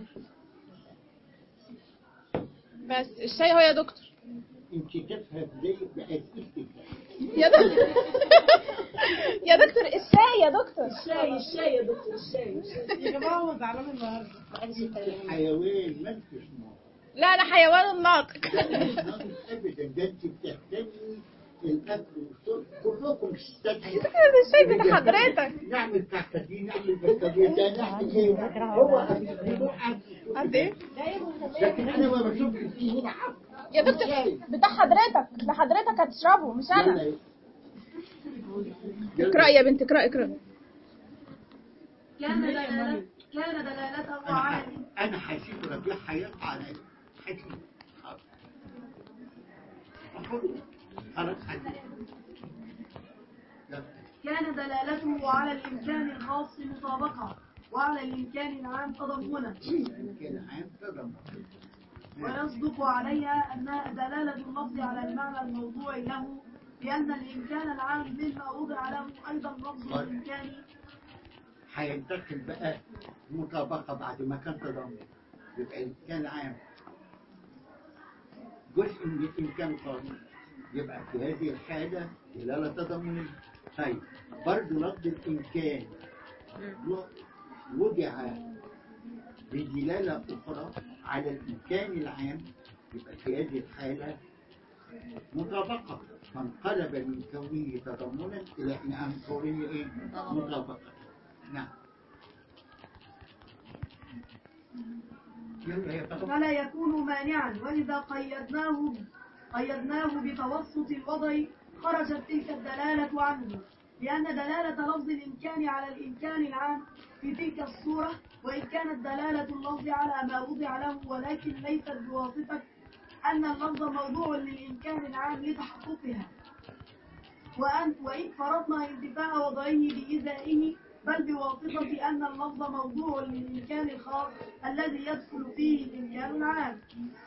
بس الشاي هو يا دكتور انت تفهم ليه بأسئلتك يا دكتور يا دكتور الشاي يا دكتور الشاي الشاي يا دكتور الشاي يا جماعه هو زعلان النهارده محدش يتكلم حيوان ما انتش ناقص لا انا حيوان الناطق ناقص ابدا ده انت بتهتمي الاكل والشرب كلكم ستات الشاي بتاع حضرتك نعمل كحكتي نعمل بكتيريا ده نعمل ايه هو بدون قد ايه لكن انا ما بشوفش فيه هنا حق يا دكتور بتاع حضرتك ده حضرتك هتشربه مش انا يلا اقرأي يا بنت اقرأي اقرأي كان دلالة كان دلالته انا على ح- انا حسيب ربيع هيقطع عليا حسيب خلاص خلاص حسيب يلا. كان دلالته على الإمكان الخاص مطابقة وعلى الإمكان العام تضمنا يمكن عام تضمن ويصدق عليها أنها دلالة اللفظ على المعنى الموضوع له لأن الإمكان العام مما وضع له أيضا لفظ الإمكان هينتقل بقى مطابقة بعد ما كان تضامن يبقى الإمكان عام جزء من الإمكان خاص يبقى في هذه الحالة دلالة تضامنية طيب برضه لفظ الإمكان و- وضع بدلالة أخرى على الإمكان العام يبقى في هذه الحالة مطابقة فانقلب من كونه تضمنا إلى أن كونه إيه؟ مطابقة نعم يلا يا فضل فلا يكون مانعا وإذا قيدناه قيدناه بتوسط الوضع خرجت تلك الدلالة عنه لأن دلالة لفظ الإمكان على الإمكان العام في تلك الصورة وإن كانت دلالة اللفظ على ما وضع له ولكن ليست بواسطة أن اللفظ موضوع للإمكان العام لتحققها وأن وإن فرضنا انتفاء وضعه بإزائه بل بواسطة أن اللفظ موضوع للإمكان الخاص الذي يدخل فيه الإمكان العام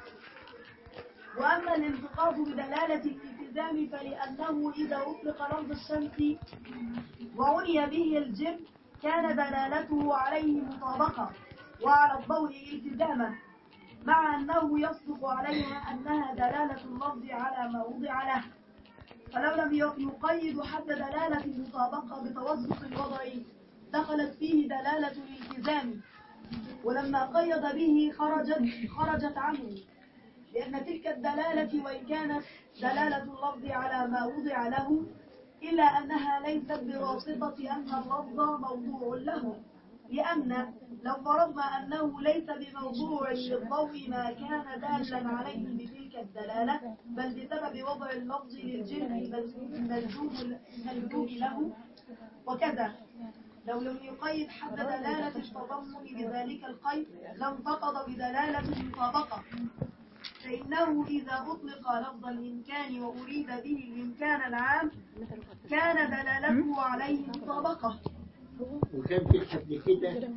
وأما الانتقاض بدلالة الالتزام فلأنه إذا أطلق لفظ الشمس وعني به الجن كان دلالته عليه مطابقة وعلى الضوء التزاما مع أنه يصدق عليها أنها دلالة اللفظ على ما وضع له فلو لم يقيد حد دلالة المطابقة بتوسط الوضع دخلت فيه دلالة الالتزام ولما قيد به خرجت خرجت عنه لأن تلك الدلالة وإن كانت دلالة اللفظ على ما وضع له إلا أنها ليست بواسطة أن اللفظ موضوع له لأن لو فرضنا أنه ليس بموضوع للضوء ما كان دالا عليه بتلك الدلالة بل بسبب وضع اللفظ للجرح الملزوم الملزوم له وكذا لو لم يقيد حد دلالة التضمن بذلك القيد لانتقض بدلالة المطابقة فإنه إذا أطلق لفظ الإمكان وأريد به الإمكان العام كان دلالته عليه مطابقة وكان في قبل كده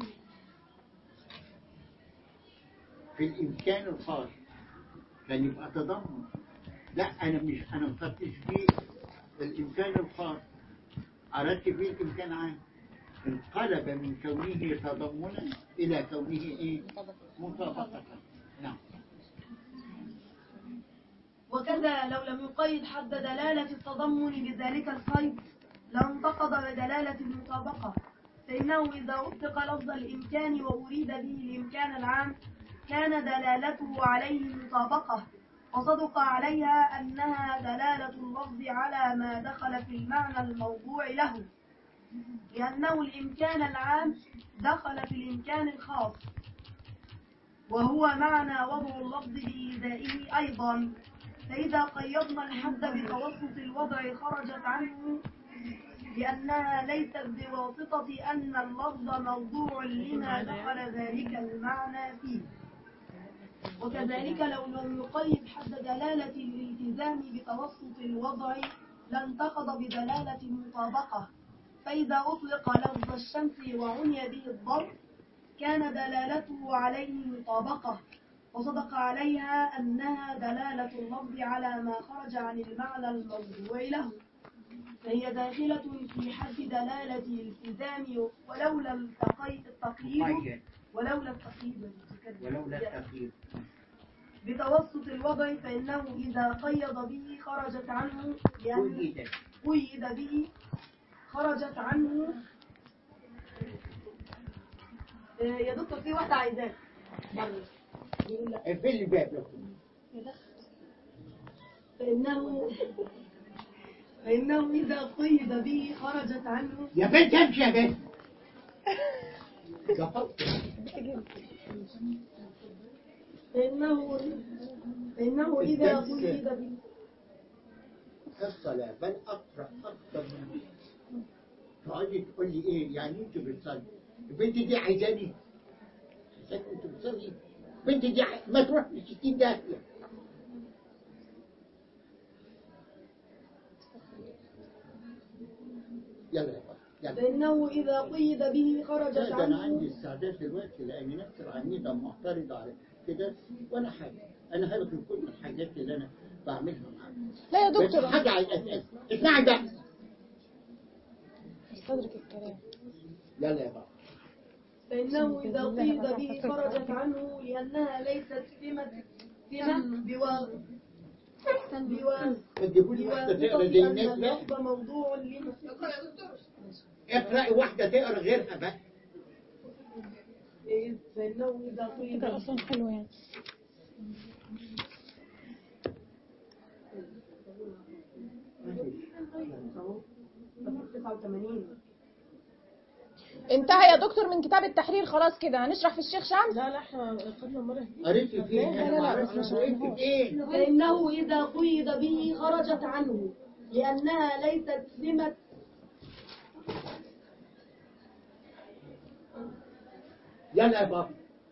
في الإمكان الخاص كان يبقى تضمن لا أنا مش أنا مفتش فيه الإمكان الخاص أردت فيه الإمكان عام انقلب من كونه تضمنا إلى كونه إيه؟ مطابقة نعم وكذا لو لم يقيد حد دلالة التضمن بذلك القيد لانتقض بدلالة المطابقة فإنه إذا أطلق لفظ الإمكان وأريد به الإمكان العام كان دلالته عليه مطابقة وصدق عليها أنها دلالة اللفظ على ما دخل في المعنى الموضوع له لأنه الإمكان العام دخل في الإمكان الخاص وهو معنى وضع اللفظ بإيذائه أيضا فإذا قيضنا الحد بتوسط الوضع خرجت عنه لأنها ليست بواسطة أن اللفظ موضوع لما دخل ذلك المعنى فيه وكذلك لو لم يقيد حد دلالة الالتزام بتوسط الوضع لانتقض بدلالة المطابقة فإذا أطلق لفظ الشمس وعني به الضرب كان دلالته عليه مطابقة وصدق عليها أنها دلالة اللفظ على ما خرج عن المعنى الموضوع له فهي داخلة في حد دلالة الالتزام ولولا التقي- التقييد مقيد ولولا التقييد ولولا التقييد بتوسط الوضع فإنه إذا قيد به خرجت عنه لأن قيد قيد به خرجت عنه آه، يا دكتور في واحدة عايزاك بيقول لك اقفل لي الباب لكم فإنه فإنه إذا قيد به خرجت عنه يا بنت امشي يا بنت كفرت فإنه فإنه إذا قيد به الصلاة بل أقرأ أكثر من تقعدي تقول لي إيه يعني أنت بتصلي البنت دي عايزاني عايزاك أنت بتصلي البنت دي ع- ما تروح ل 60 داهية يلا يا بابا يلا فإنه إذا قيد به خرجت لا ده أنا عندي عنه استعداد دلوقتي لأن نفس العنيدة معترضة على كده ولا حاجة أنا هلغي كل الحاجات اللي أنا بعملها معاك لا يا بس دكتور حاجة على الأساس اسمعي بقى استدرك الكلام يلا يا بابا فإنه إذا قيد به خرجت عنه لأنها ليست سمة سمة بوا بوا ما تجيبولي واحدة تقرا زي بواسطة أن الناس بقى اللفظ موضوع لما اقرأي واحدة تقرا غيرها بقى إيه؟ فإنه إذا قيد فكرة اصلا حلوة يعني أهو 89 انتهى يا دكتور من كتاب التحرير خلاص كده هنشرح في الشيخ شمس لا لا احنا خدنا المرة قريتي فين؟ لا، لا، لا، بس مش قريتي فين؟ فإنه إذا قيد به خرجت عنه لأنها ليست سمة يلا يا بابا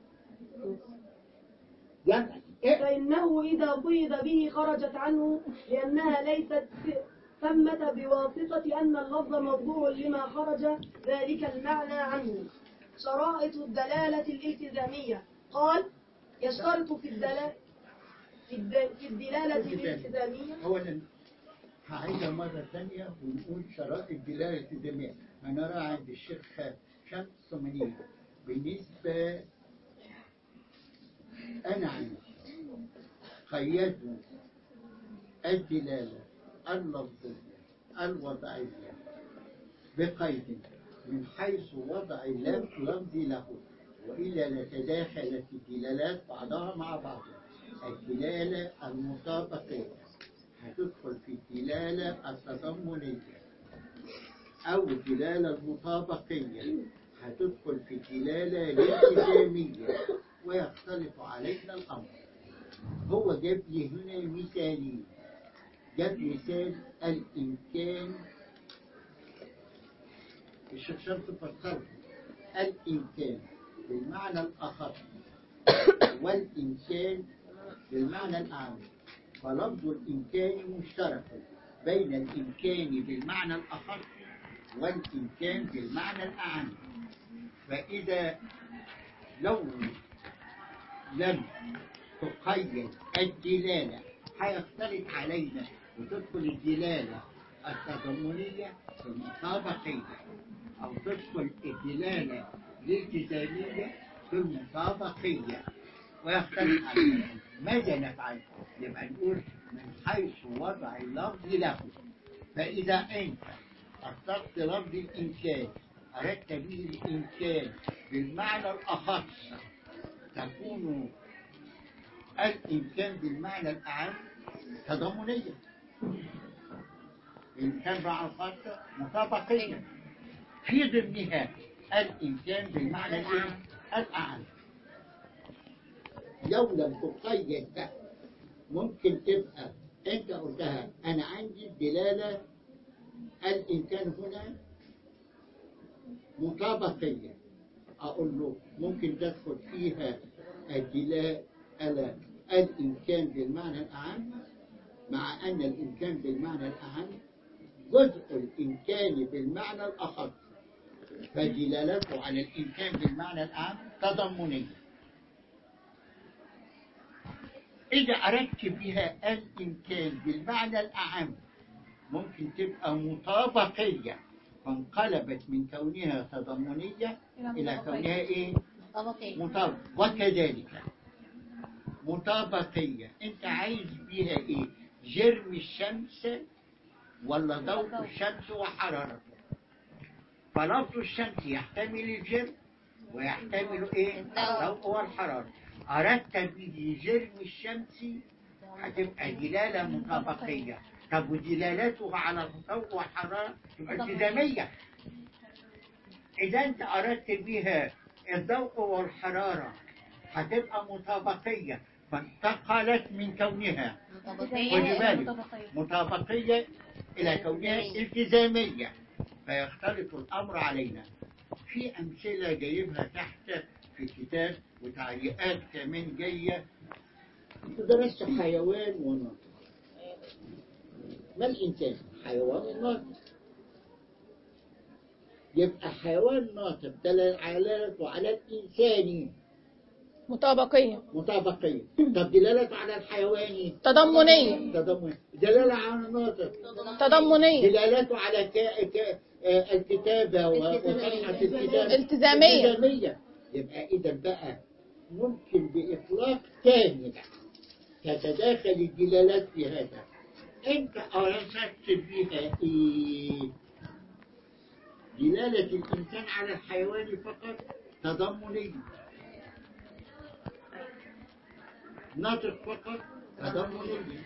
يلا اقرأ فإنه إذا قيد به خرجت عنه لأنها ليست ثمة بواسطة أن اللفظ موضوع لما خرج ذلك المعنى عنه شرائط الدلالة الالتزامية قال يشترط في الدلالة في, الد... في الدلالة الالتزامية هو اللي هعيدها مرة ثانية ونقول شرائط دلالة الجميع هنرى عند الشيخ شمس منير بالنسبة أنا عندي قيدوا الدلالة اللفظية الوضعية بقيد من حيث وضع اللفظ له وإلا لتداخلت الدلالات بعضها مع بعض الدلالة المطابقية هتدخل في الدلالة التضمنية أو الدلالة المطابقية هتدخل في الدلالة الالتزامية ويختلف علينا الأمر هو جاب لي هنا مثالين جاب مثال الإمكان الشيخ شمس فسره الإمكان بالمعنى الأخص والإمكان بالمعنى الأعم فلفظ الإمكان مشترك بين الإمكان بالمعنى الأخص والإمكان بالمعنى الأعم فإذا لو لم تقيد الدلالة هيختلط علينا وتدخل الدلالة التضمنية في المطابقية أو تدخل الدلالة الالتزامية في المطابقية ويختلف علينا ماذا نفعل؟ يبقى نقول من حيث وضع اللفظ له فإذا أنت أطلقت لفظ الإمكان أردت به الإمكان بالمعنى الأخص تكون الإمكان بالمعنى الأعم تضمنية الإمكان مع الخاصة مطابقية في ضمنها الإمكان بالمعنى الأعم الأعم لو لم تقيد ده ممكن تبقى أنت قلتها أنا عندي الدلالة الإمكان هنا مطابقية أقول له ممكن تدخل فيها الدلالة الإمكان بالمعنى الأعم مع أن الإمكان بالمعنى الأعم جزء الإمكان بالمعنى الأخص فدلالته على الإمكان بالمعنى الأعم تضمنية إذا أردت بها الإمكان بالمعنى الأعم ممكن تبقى مطابقية فانقلبت من كونها تضمنية إلى كونها إيه؟ طبقية مطابق وكذلك مطابقية أنت عايز بيها إيه؟ جرم الشمس ولا ضوء الشمس وحرارته فلفظ الشمس يحتمل الجرم ويحتمل إيه؟ الضوء والحرارة أردت به جرم الشمس هتبقى دلالة مطابقية طب ودلالته على الضوء والحرارة تبقى التزامية إذا أنت أردت بها الضوء والحرارة هتبقى مطابقية فانتقلت من كونها خدي بالك مطابقية إلى كونها التزامية فيختلط الأمر علينا في أمثلة جايبها تحت في الكتاب وتعليقات كمان جاية درست حيوان وناطق ما الإنسان؟ حيوان ناطق يبقى حيوان ناطق دلالته على الإنسان مطابقية مطابقية طب دلالته على الحيواني تضمنية تضمن دلالة على الناطق تضمنية دلالته على ك... ك... آه، الكتابة و- وصفحة الكتابة التزامية التزامية يبقى إذا بقى ممكن بإطلاق تاني بقى تتداخل الدلالات في هذا أنت أرسلت بها إيه؟ دلالة الإنسان على الحيوان فقط تضمنية ناطق فقط تضمنية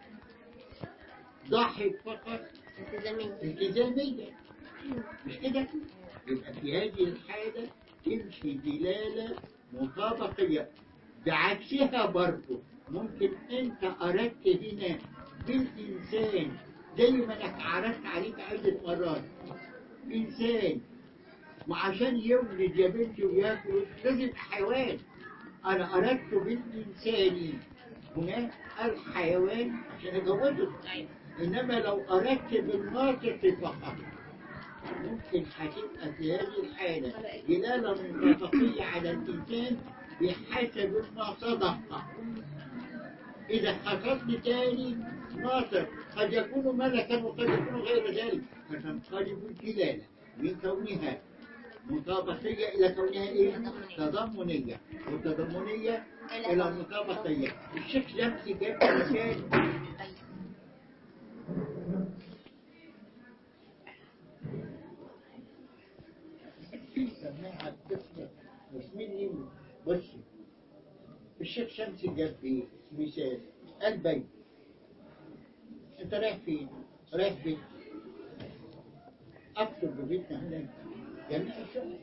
ضاحك فقط التزامية التزامية مش كده؟ يبقى في هذه الحالة تمشي دلالة مطابقية بعكسها برضه ممكن أنت أردت هنا بالإنسان زي ما أنا عرضت عليك عدة مرات إنسان وعشان يولد يا بنتي وياكل لازم يبقى حيوان أنا أردت بالإنسان هنا الحيوان عشان أجوزه إنما لو أردت بالناطق فقط ممكن هتبقى في هذه الحالة دلالة مطابقية على الإنسان بحسب ما صدق إذا حصلت تاني ناطق قد يكون ملكا وقد يكون غير ذلك فتنقلب الدلالة من كونها مطابقية إلى كونها إيه؟ تضمنية والتضمنية إلى المطابقية الشيخ نفسي جاب مثال سماها الطفل مش مني بصي الشيخ شمسي جاب في مثال البيت انت رايح فين؟ رايح بيت اكتب ببيتنا هناك جميع الشغل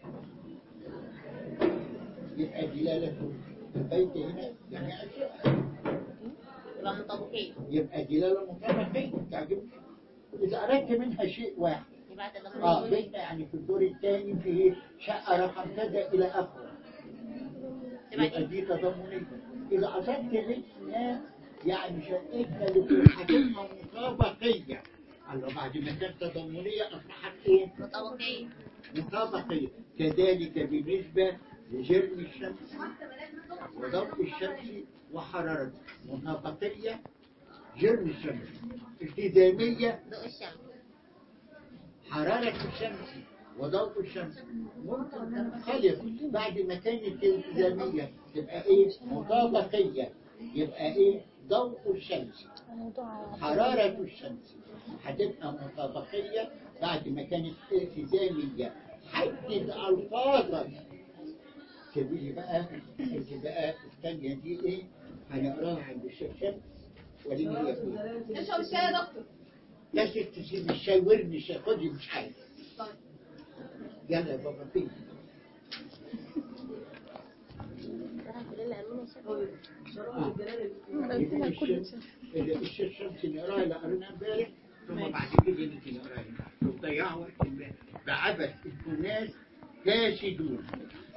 يبقى دلالته البيت هنا جميع الشغل يبقى مطابقية يبقى دلالة مطابقية تعجبني إذا أردت منها شيء واحد يبقى اه تضمنية بيتنا يعني في الدور الثاني فيه شقة رقم كذا إلى آخره يبقى دي تضمنية إذا أصبت بيتنا يعني شقتنا اللي في الحكومة مطابقية الله بعد ما كانت تضمنية أصبحت إيه؟ مطابقية مطابقية كذلك بالنسبة لجرم الشمس وضوء الشمس وحرارته مطابقية جرم الشمس التزامية ضوء الشمس حرارة الشمس وضوء الشمس ممكن تنخلق بعد ما كانت التزامية تبقى ايه مطابقية يبقى ايه ضوء الشمس حرارة الشمس هتبقى مطابقية بعد ما كانت التزامية حدد ألفاظا سيبولي بقى انت بقى الثانية دي ايه هنقراها عند الشيخ شمس وليه هي فين اشرب الشاي يا دكتور لا ست تسيب الشاي وارمي الشاي خدي مش عايز طيب. يلا يا بابا فين كلنا عاملين الشمس يبقى الشمس اللي الشيخ شمس نقراها اللي قريناها امبارح ثم بعد كده نيجي نقراها وتضيعوا وقت امبارح ده عبث الناس فاسدون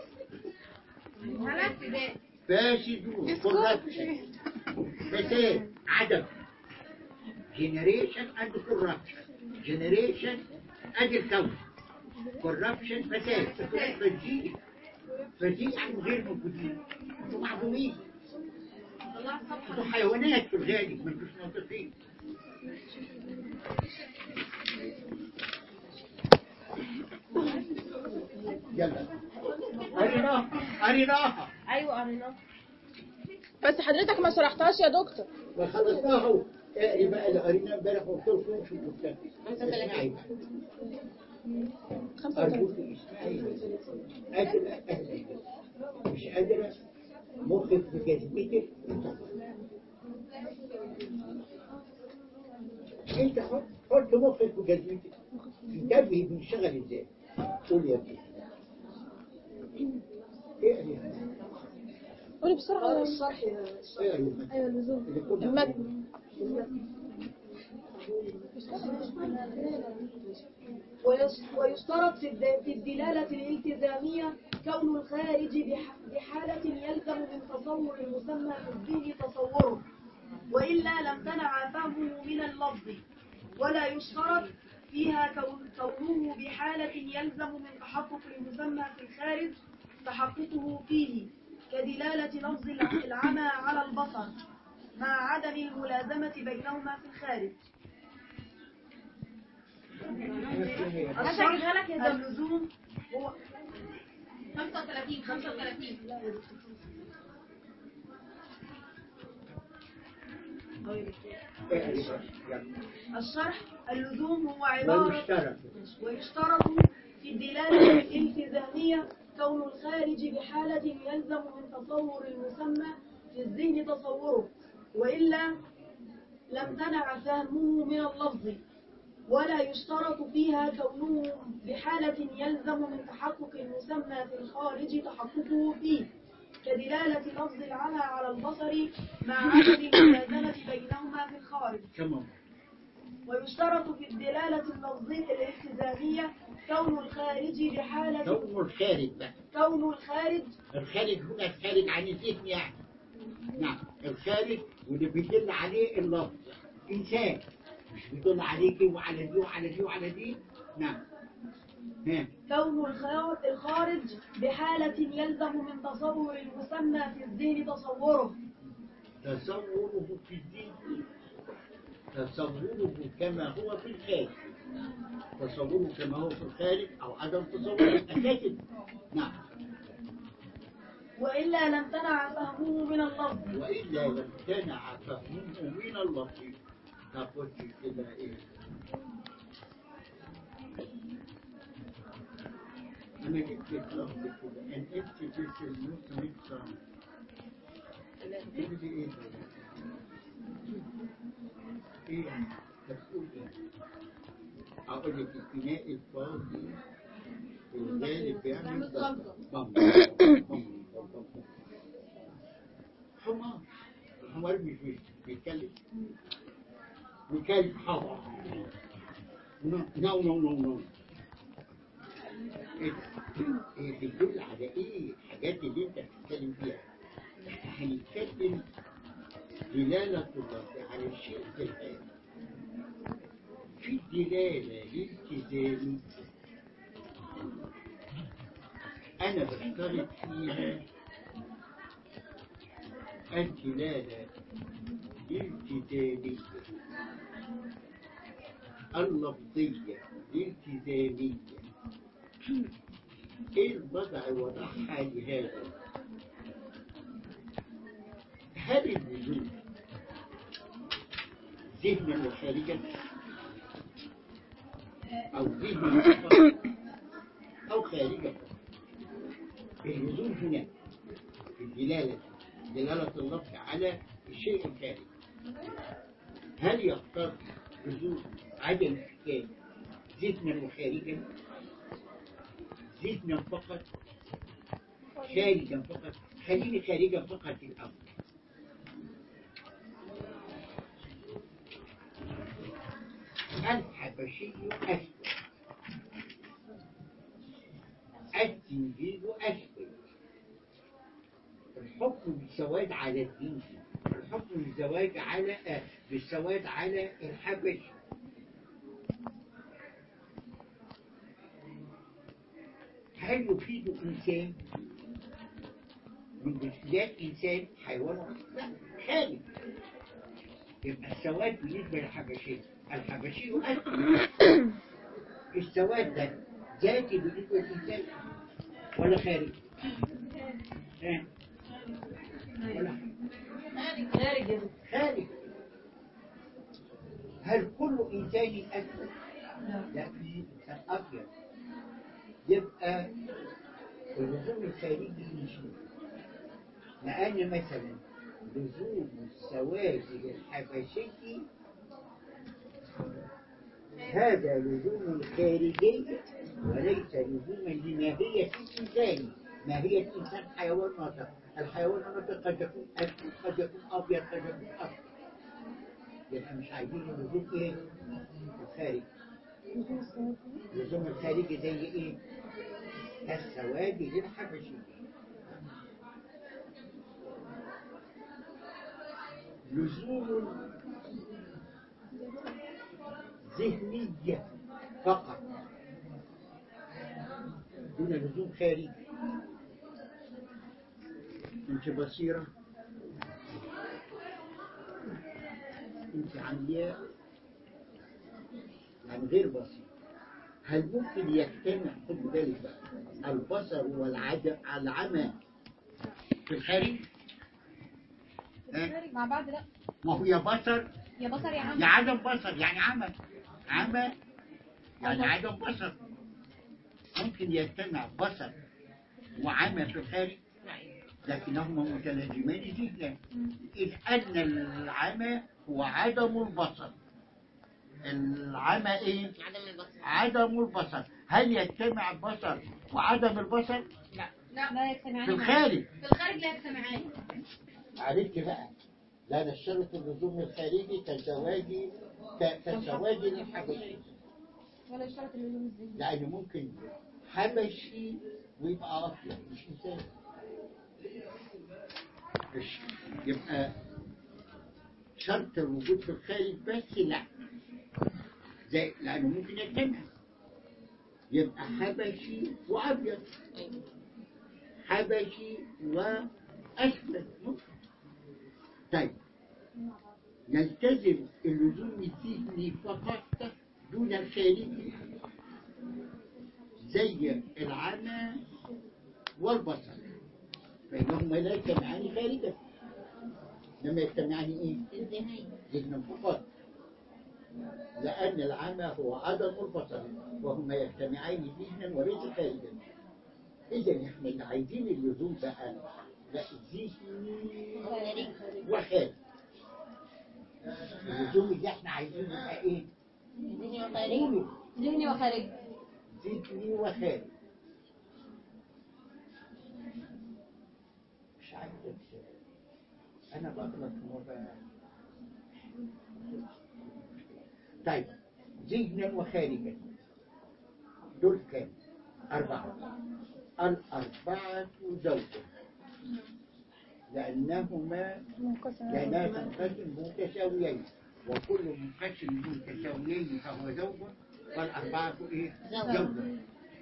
فاسدون كوربشن فساد عدم جنريشن اند كوربشن جنريشن اند الكون كوربشن فساد فساد فساد يعني غير موجودين انتوا معدومين انتوا حيوانات في الغالب ما انتوش ناطقين يلا قريناها قريناها ايوه قريناه بس حضرتك ما شرحتهاش يا دكتور ما خلصناها اهو اقري بقى اللي قريناه امبارح وقلت لكم شو الكتاب اسمعي بقى. 35 أرجوك اسمعي قادرة أهلك مش قادرة مخك بجذبتك انت حط حط مخك بجذبتك انتبهي بنشتغل ازاي قول يا ابني اقري قولي بسرعة الشرح اقري المتن. ايوه اللزوم اللي كنا المتن ويش- ويشترط في الد- في الدلالة الالتزامية كون الخارج بح- بحالة يلزم من تصور المسمى في الذهن تصوره وإلا لم تنع فهمه من اللفظ ولا يشترط فيها كون كونه بحالة يلزم من تحقق المسمى في الخارج تحققه فيه كدلالة لفظ الع- العمى على البصر مع عدم الملازمة بينهما في الخارج الشرح اللزوم هو 35 35 الشرح اللزوم هو عبارة ويشترط ويشترط في الدلالة الالتزامية كون الخارج بحالة يلزم من تصور المسمى في الذهن تصوره وإلا لم تنع فهمه من اللفظ ولا يشترط فيها كونه بحالة يلزم من تحقق المسمى في الخارج تحققه فيه كدلالة لفظ العمى على البصر مع عدم الملازمة بينهما في الخارج تمام ويشترط في الدلالة اللفظية الالتزامية كون الخارج بحالة كون الخارج بقى كون الخارج الخارج هنا الخارج عن الذهن يعني نعم الخارج واللي بيدل عليه اللفظ إنسان مش بيدل عليك وعلى دي وعلى دي وعلى دي نعم ها كون الخار- الخارج بحالة يلزم من تصور المسمى في الذهن تصوره تصوره في الذهن تصوره كما هو في الخارج تصوره كما هو في الخارج أو عدم تصوره أساسا نعم وإلا لم تنع فهمه من اللفظ وإلا لم تنع فهمه من اللفظ تقول كده إيه أنا جبت لفظ كده أن ابتدت الموت مكسر تقولي إيه ده؟ إيه يعني؟ تقول إيه؟ أقول لك البناء الفاضي في الغالب بيعمل ضجة بم بم بم بم حمار الحمار مش مش بيتكلم بيتكلم حمار نو نو نو نو نو ايه إيه بتدل على ايه الحاجات اللي انت بتتكلم فيها احنا هنتكلم دلالة الله على الشيء في الحياة في الدلالة الالتزامية أنا بشترط فيها الدلالة الالتزامية اللفظية الالتزامية ايه الوضع وضعها لهذا هل اللزوم ذهنا وخارجا او ذهنا فقط او خارجا اللزوم هنا في الدلالة دلالة اللفظ على الشيء الخارجي هل يقتضي لزوم عدم الحكاية ذهنا وخارجا ذهنا فقط خارجا فقط خليني خارجا فقط الأمر الحبشي أسود الزنجيل أسود الحكم بالسواد على الدين الحكم بالزواج على آه، بالسواد على الحبش هل يفيد إنسان من جنسيات إنسان حيوان لا خالد يبقى السواد بالنسبة للحبشي الحبشي أسود السواد ده ذاتي بالنسبة للإنسان ولا خارج؟ ها؟ ولا خارج خارج هل كل إنسان أسود؟ لا في إنسان أبيض يبقى اللزوم الخارجي يشوف لأن مثلا لزوم السواد للحبشي هذا لزوم خارجي وليس لزوما لماهية الإنسان ماهية الإنسان حيوان ناطق الحيوان الناطق قد يكون أسود قد يكون أبيض قد يكون أصفر يبقى مش عايزين اللزوم إيه؟ الخارجي اللزوم الخارجي زي إيه؟ السواد للحبشي لزوم ذهنية فقط دون لزوم خارجي انت بصيرة انت عمياء عن غير بصير هل ممكن يجتمع خد بالك بقى البصر والعد- العمى في الخارج؟ ها؟ مع بعض لا ما هو يا بصر يا بصر يا عم يا عدم بصر يعني عمى عمى يعني عدم بصر ممكن يجتمع بصر وعمى في الخارج لكنهما متلازمان جدا إذ أن العمى هو عدم البصر العمى إيه؟ عدم البصر عدم البصر هل يجتمع البصر وعدم البصر لا يجتمعان في معا. الخارج في الخارج لا يجتمعان عرفت بقى لا نشترط اللزوم الخارجي كالزواج ك- كالزواج الحبشي ولا يشترط اللزوم الذهني لأن ممكن حبشي ويبقى أبيض مش إنسان مش يبقى شرط الوجود في الخارج بس لا زي لأنه ممكن يجتمع يبقى حبشي وأبيض حبشي وأسود ممكن طيب يلتزم اللزوم الذهني فقط دون الخارجي زي العمى والبصر فإنهما لا يجتمعان خارجا لما يجتمعان إيه؟ الذهني ذهنا فقط لأن العمى هو عدم البصر وهما يجتمعان ذهنا وليس خارجا إذا إحنا اللي عايزين اللزوم بقى لا ذهني خارجي وخارج اللزوم اللي احنا عايزينه يبقى ايه؟ ذهني وخارجي قولوا ذهني وخارجي ذهني وخارج مش عارف انا بغلط مرة طيب ذهنا وخارجا دول كام؟ أربعة الأربعة زوجة لأنهما منقسم لأنها تنقسم متساويين وكل منقسم متساويين فهو زوج والأربعة إيه؟ زوج. زوج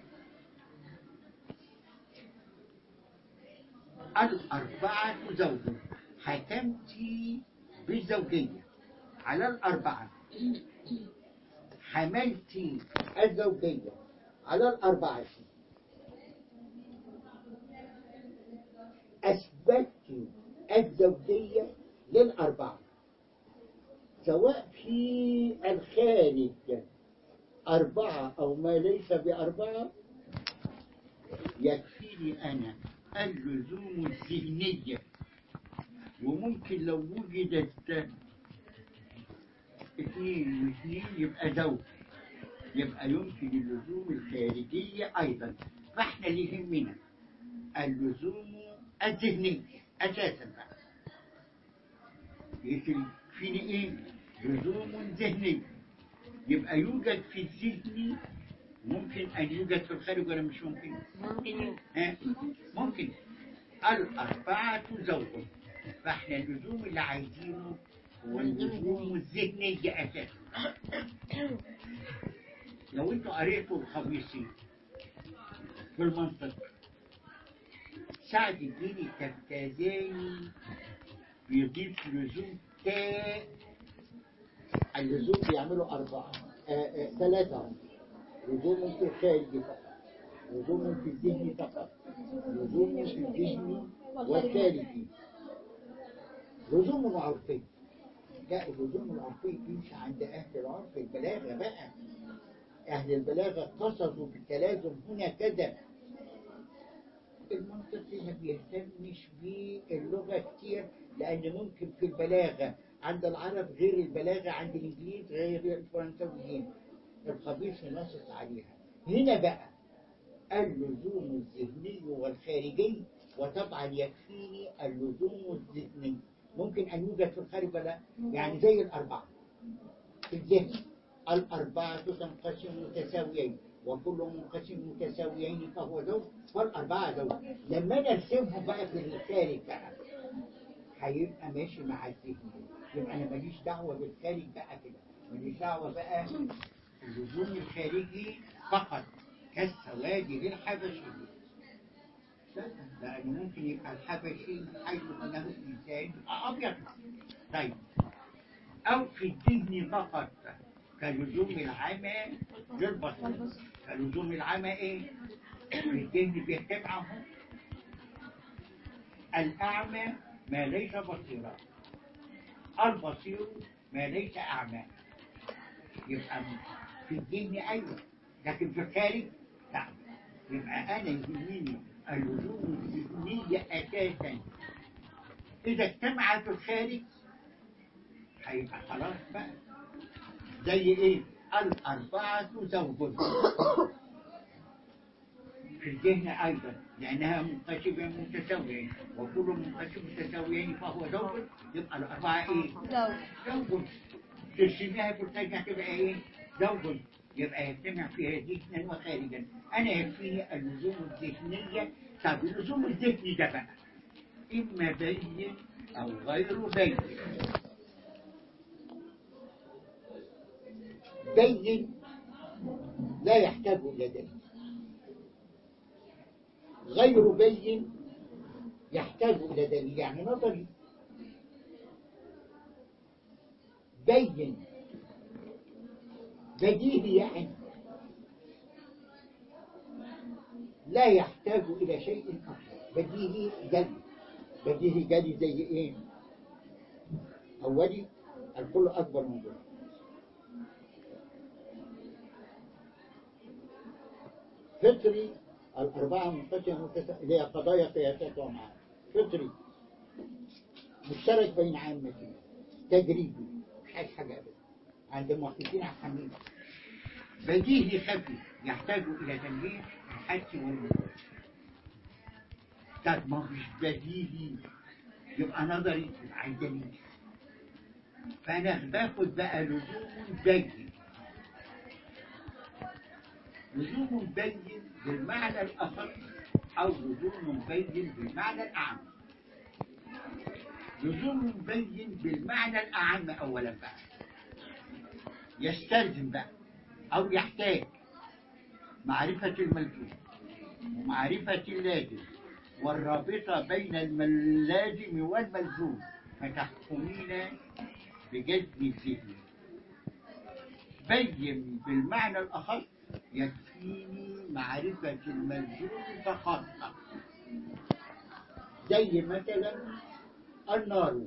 الأربعة زوج حكمت بالزوجية على الأربعة حملت الزوجية على الأربعة أثبتت الزوجية للأربعة سواء في الخارج أربعة أو ما ليس بأربعة يكفيني أنا اللزوم الذهنية وممكن لو وجدت اثنين واثنين يبقى زوج يبقى يمكن اللزوم الخارجية أيضا فاحنا اللي يهمنا اللزوم الذهني أساسا بقى يكفيني إيه؟ لزوم ذهني يبقى يوجد في الذهن ممكن أن يوجد في الخارج ولا مش ممكن؟ ممكن يوجد ها؟ ممكن الأربعة زوج فاحنا اللزوم اللي عايزينه هو اللزوم الذهني أساسا لو انتوا قريتوا الخميسي في المنطق سعد الدين التفتازاني بيضيف لزوم تاء اللزوم بيعملوا أربعة آه، آه، ثلاثة لزوم في الخارج فقط لزوم في الذهن فقط لزوم في الذهن والخارجي لزوم عرفي لا اللزوم العرفي تمشي عند أهل العرف البلاغة بقى أهل البلاغة قصدوا بالتلازم هنا كذا المنطق ما بيهتمش باللغة كتير لأن ممكن في البلاغة عند العرب غير البلاغة عند الإنجليز غير الفرنساويين الخبيث نصت عليها هنا بقى اللزوم الذهني والخارجي وطبعا يكفيني اللزوم الذهني ممكن أن يوجد في الخارج ولا يعني زي الأربعة في الذهن الأربعة تنقسم متساويين وكل منقسم متساويين فهو زوج فالأربعة زوج لما أنا أرسمهم بقى في الخارج بقى هيبقى ماشي مع الذهن يبقى أنا ماليش دعوة بالخارج بقى كده ماليش دعوة بقى اللزوم الخارجي فقط كالسواد للحبشي لأنه ممكن يبقى الحبشي حيث أنه إنسان يبقى أبيض طيب أو في الذهن فقط كلزوم العمى للبصر كلزوم العمى إيه؟ في الذهن بيتبعه الأعمى ما ليس بصيرا البصير ما ليس أعمى يبقى في الذهن أيوه لكن في الخارج لا يبقى أنا يهمني اللزوم الذهنية أساسا إذا اجتمع في الخارج هيبقى خلاص بقى زي إيه؟ الأربعة زوج في الذهن أيضا لأنها منقسمة متساوية وكل منقسم متساويين فهو زوج يبقى الأربعة إيه؟ زوج زوج ترسميها في الخارج هتبقى إيه؟ زوج يبقى يجتمع فيها ذهنا وخارجا أنا يكفيني اللزوم الذهنية طب اللزوم الذهني ده بقى إما بين أو غير بين بين لا يحتاج إلى دليل غير بين يحتاج إلى دليل يعني نظري بين بديهي يعني لا يحتاج إلى شيء آخر بديهي جلي بديهي جلي زي إيه أولي الكل أكبر من ذلك فطري الأربعة منقسمة متسا- اللي هي قضايا قياسات ومعاد فطري مشترك بين عامته تجريبي مش عايز حاجة أبدا عند المحدثين على الحميد بديهي خفي يحتاج إلى تنبيه الحس والنظر طب ما مش بديهي يبقى نظري يبقى عايز دليل فأنا باخد بقى لزوم بين لزوم بين بالمعنى الأخص أو لزوم بين بالمعنى الأعم لزوم بين بالمعنى الأعم أولا بقى يستلزم بقى أو يحتاج معرفة الملزوم ومعرفة اللازم والرابطة بين اللازم والملزوم فتحكمين بجذب الذهن بين بالمعنى الأخص يكفيني معرفة الملزوم فقط زي مثلا النار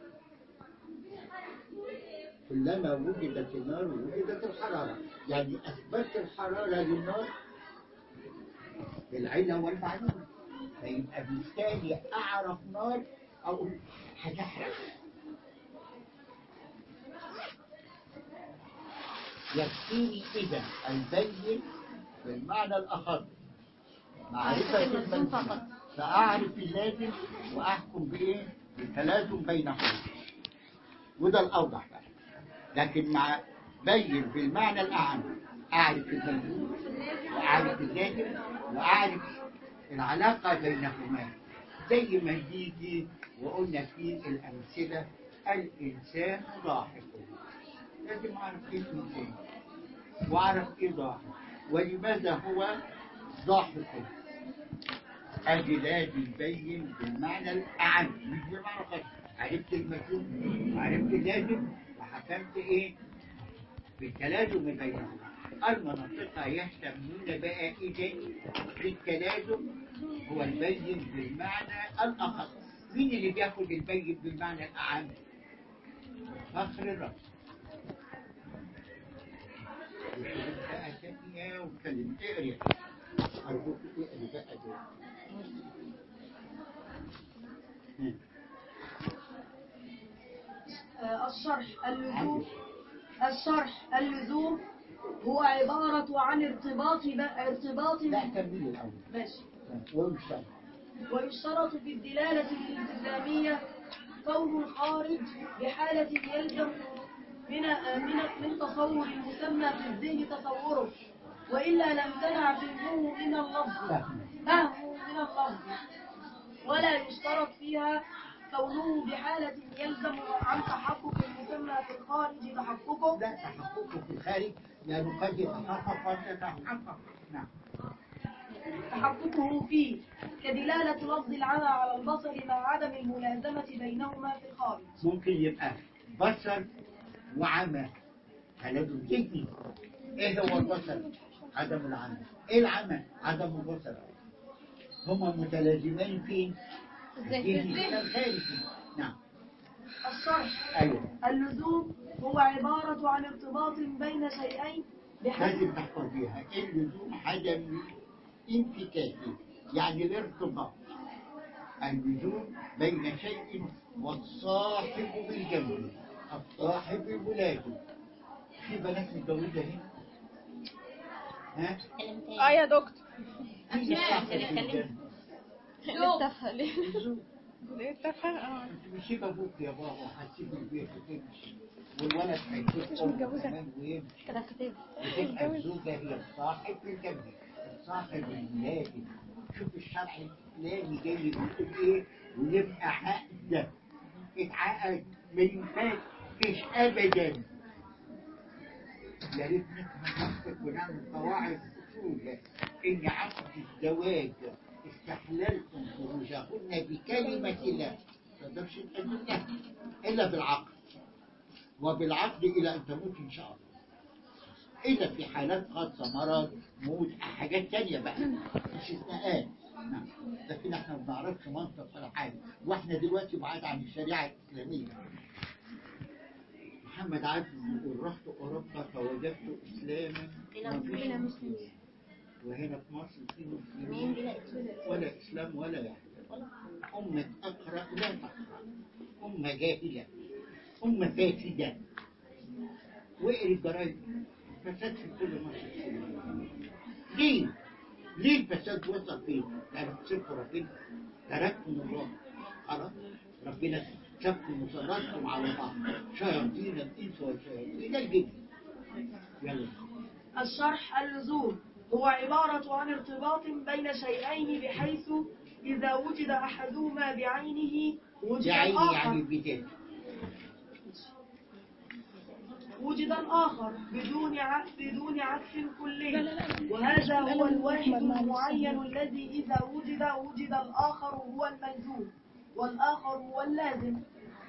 كلما وجدت النار وجدت الحرارة يعني أثبتت الحرارة للنار بالعلة والمعلومة فيبقى بالتالي أعرف نار أو هتحرق يكفيني إذا البين بالمعنى الأخص معرفة الملزوم فقط فأعرف اللازم وأحكم بإيه؟ بالتلازم بينهما وده الأوضح بقى لكن مع بين بالمعنى الأعم أعرف الملزوم وأعرف اللازم وأعرف العلاقة بينهما زي ما يجي وقلنا في الأمثلة الإنسان ضاحك لازم أعرف إيه الإنسان وأعرف إيه ضاحك ولماذا هو ضاحك أدي لازم يبين بالمعنى الأعم مش بالمعنى الخاص عرفت المفهوم وعرفت اللازم وحكمت إيه بالتلازم بينهما المناطق يهتمون بقى إذا بالتلازم هو البين بالمعنى الأخص مين اللي بياخد البين بالمعنى الأعم؟ فخر الرأس وشرب بقى تانية واتكلم اقري أرجوك اقري بقى دول هم. آه، الشرح اللزوم الشرح اللزوم هو عبارة عن ارتباط ب- ارتباط لا كمل الأول ماشي ويشتغل ويشترط في الدلالة الالتزامية كون الخارج بحالة يلزم من من من تصور المسمى في الذهن تصوره وإلا لم تنع فهمه من اللفظ فهمه من اللفظ ولا يشترط فيها كونه بحالة يلزم عن تحقق المسمى في الخارج تحققه لا تحققه في الخارج لأنه قد يتحقق قد يتحقق نعم تحققه فيه كدلالة لفظ العمى على البصر مع عدم الملازمة بينهما في الخارج ممكن يبقى بصر وعمى تلازم ذهني ايه هو البصر عدم العمى ايه العمى عدم البصر هما متلازمان فين الذهني الخارجي نعم الشرح ايوه اللزوم هو عبارة عن ارتباط بين شيئين بحيث لازم تحفظ بيها اللزوم عدم انفكاكي يعني الارتباط اللزوم بين شيء والصاحب بالجنب الصاحب بولاده في بنات متجوزة هنا ها؟ اه يا دكتور مين الصاحب بالجنب؟ للتفه ليه ليه التفه اه انت بتسيب ابوك يا بابا وهتسيب البيت وتمشي والولد هيسيب مش امه متجوزة. كمان ويمشي كده كتير بتبقى الزوجة هي الصاحب في الجنة الصاحب الولادي شوف الشرع الإسلامي جاي يقول إيه ويبقى عقد اتعقد ما ينفكش أبدا يا ريت نفهم نفسك ونعمل قواعد أصول إن عقد الزواج استحللتم فروجهن بكلمة الله ما تقدرش تأذنها إلا بالعقد وبالعقد إلى أن تموت إن شاء الله إلا في حالات خاصة مرض موت حاجات تانية بقى استثناءات نعم لكن احنا ما بنعرفش منطق ولا حاجة واحنا دلوقتي بعاد عن الشريعة الإسلامية محمد عبد بيقول رحت أوروبا فوجدت إسلاما بلا مفيش مسلمين وهنا في مصر في مين مسلمين بلا إسلام ولا إسلام ولا يحيى أمة أقرأ لا تقرأ أمة جاهلة أمة فاسدة واقري الجرايد فساد في كل مصر ليه؟ ليه الفساد وصل فين؟ يعني سبتوا ربنا تركتم الله خلاص ربنا سبكم وسلطكم على بعض شياطين الإنس والشياطين الجن يلا الشرح اللزوم هو عبارة عن ارتباط بين شيئين بحيث إذا وجد أحدهما بعينه وجد بعيني يعني الآخر بذاتي وجد الآخر بدون عكس بدون عكس كلي وهذا هو الواحد المعين الذي إذا وجد وجد الآخر هو الملزوم والآخر هو اللازم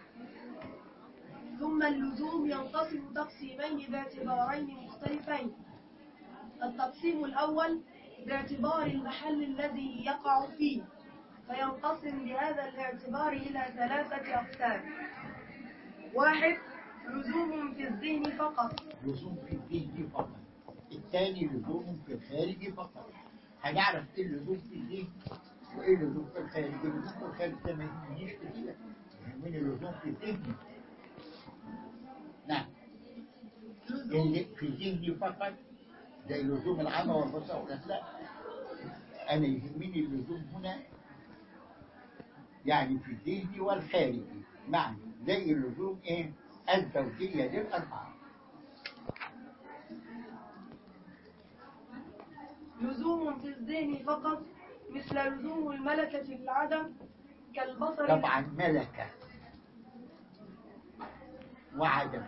ثم اللزوم ينقسم تقسيمين باعتبارين مختلفين التقسيم الأول باعتبار المحل الذي يقع فيه فينقسم بهذا الاعتبار إلى ثلاثة أقسام واحد لزوم في الذهن فقط لزوم في الذهن فقط الثاني لزوم في الخارج فقط هنعرف ايه اللزوم في الذهن وايه اللزوم في الخارج اللزوم في الخارج ده ما يهمنيش كتير يهمني اللزوم في الذهن نعم اللي في ذهني فقط زي لزوم العمى والبصر ولا لا انا يهمني اللزوم هنا يعني في الذهن والخارجي معنى زي اللزوم ايه الزوجية للأربعة لزوم في الذهن فقط مثل لزوم الملكة في العدم كالبصر طبعا ملكة وعدم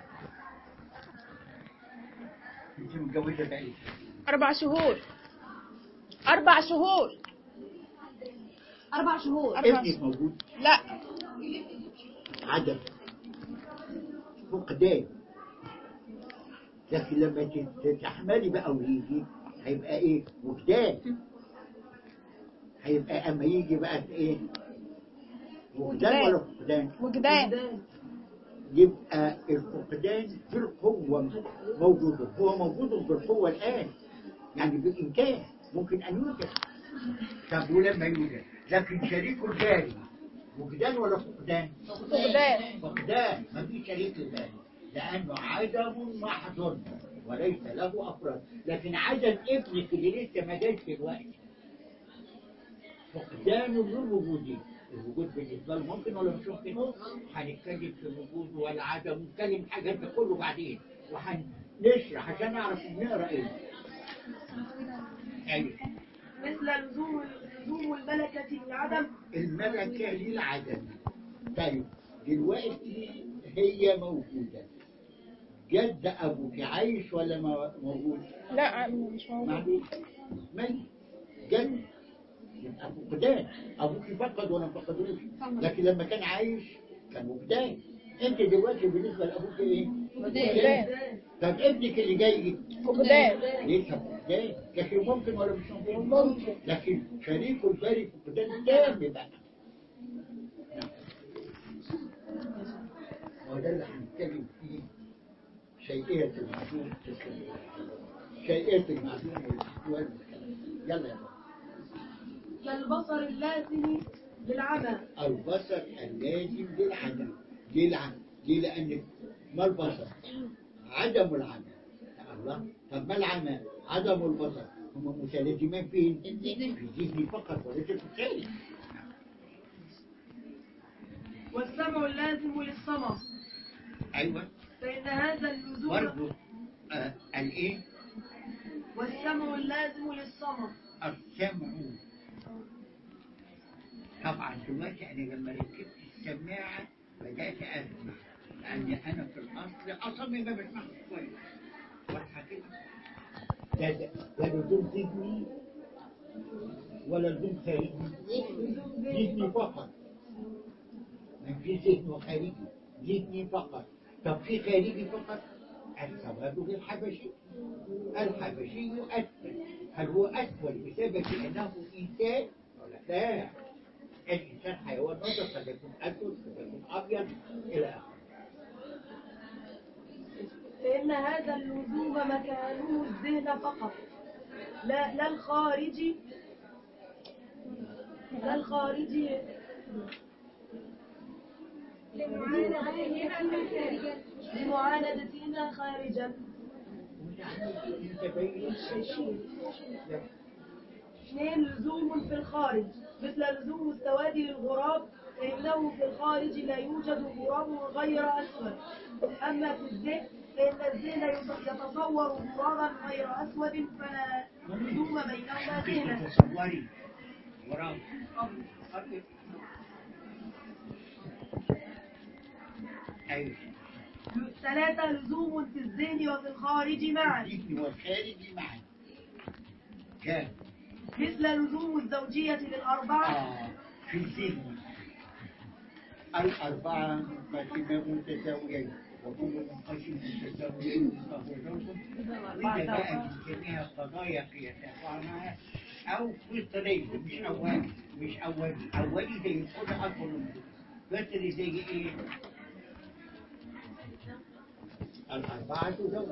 انت متجوزة بقى أربع شهور أربع شهور أربع شهور أربع ابنك شهور موجود لا عدم فقدان لكن لما تت- تحملي بقى ويجي هيبقى ايه وجدان هيبقى اما يجي بقى ايه وجدان ولا فقدان وجدان يبقى الفقدان في القوة موجود هو موجود بالقوة الآن يعني بالإمكان ممكن أن يوجد طب ولما يوجد لكن شريك الجاري وجدان ولا فقدان؟ فقدان فقدان ما في شريك الجاري لأنه عدم محض وليس له أفراد لكن عدم ابنك اللي لسه ما جاش دلوقتي فقدان للوجود الوجود بالنسبة له ممكن ولا مش ممكن هنتكلم في الوجود والعدم ونتكلم حاجات ده كله بعدين وهنشرح عشان نعرف نقرا ايه ايوه مثل لزوم لزوم الملكة للعدم الملكة للعدم طيب دلوقتي هي موجودة جد أبوك عايش ولا ما- موجود؟ لا مش موجود معلوم ميت جد يبقى فقدان ابوك فقد وانا ما فقدوش لكن لما كان عايش كان وجدان انت دلوقتي بالنسبه لابوك ايه؟ وجدان. طب ابنك اللي جاي فقدان لسه فقدان لكن ممكن ولا مش ممكن؟ ممكن. لكن شريكه الباري فقدان تام بقى هو ده اللي هنتكلم فيه شيئية المعدوم شيئية المعدوم والاستواء يلا يا بابا كالبصر اللازم بالعمى البصر اللازم للعدم ليه العدم؟ ليه لأن ما البصر؟ عدم العمى يا الله طب ما العمى؟ عدم البصر هما متلازمان فين؟ الذهن. في الذهن فقط وليس في الخارج والسمع اللازم للصمم أيوه فإن هذا اللزوم برضه آه الإيه؟ والسمع اللازم للصمم السمع طبعا دلوقتي أنا لما ركبت السماعة بدأت أسمع لأن أنا في الأصل أصلا ما بسمعش كويس واضحة كده ده ده ده لزوم ذهني ولا لزوم خارجي؟ ذهني فقط ما في ذهن وخارجي ذهني فقط طب في خارجي فقط السواد للحبشي الحبشي أسفل هل هو أسفل بسبب أنه إنسان ولا لا الإنسان حيوان نطق قد يكون أسود قد يكون أبيض إلى آخره فإن هذا اللزوم مكانه الذهن فقط لا لا الخارجي لا الخارجي لمعاندتنا خارجا أنت بين اثنين لزوم في الخارج مثل لزوم السواد للغراب فإنه في الخارج لا يوجد غراب غير أسود أما في الذهن فإن الذهن يت- يتصور غرابا غير أسود فلا لزوم بينهما ذهنا تصوري وراء أبيض أيوه ثلاثة لزوم في الذهن وفي الخارج معا الذهن والخارج معا كام؟ مثل لزوم الزوجية للأربعة آه، في الذهن الأربعة قاسمة متساويين وكل منقسم متساويين فهو زوج وإذا بقى بنسميها قضايا قياسها معها أو فطرية مش أولي مش أولي أولي زي كل أكبر من فطري زي إيه؟ الأربعة زوج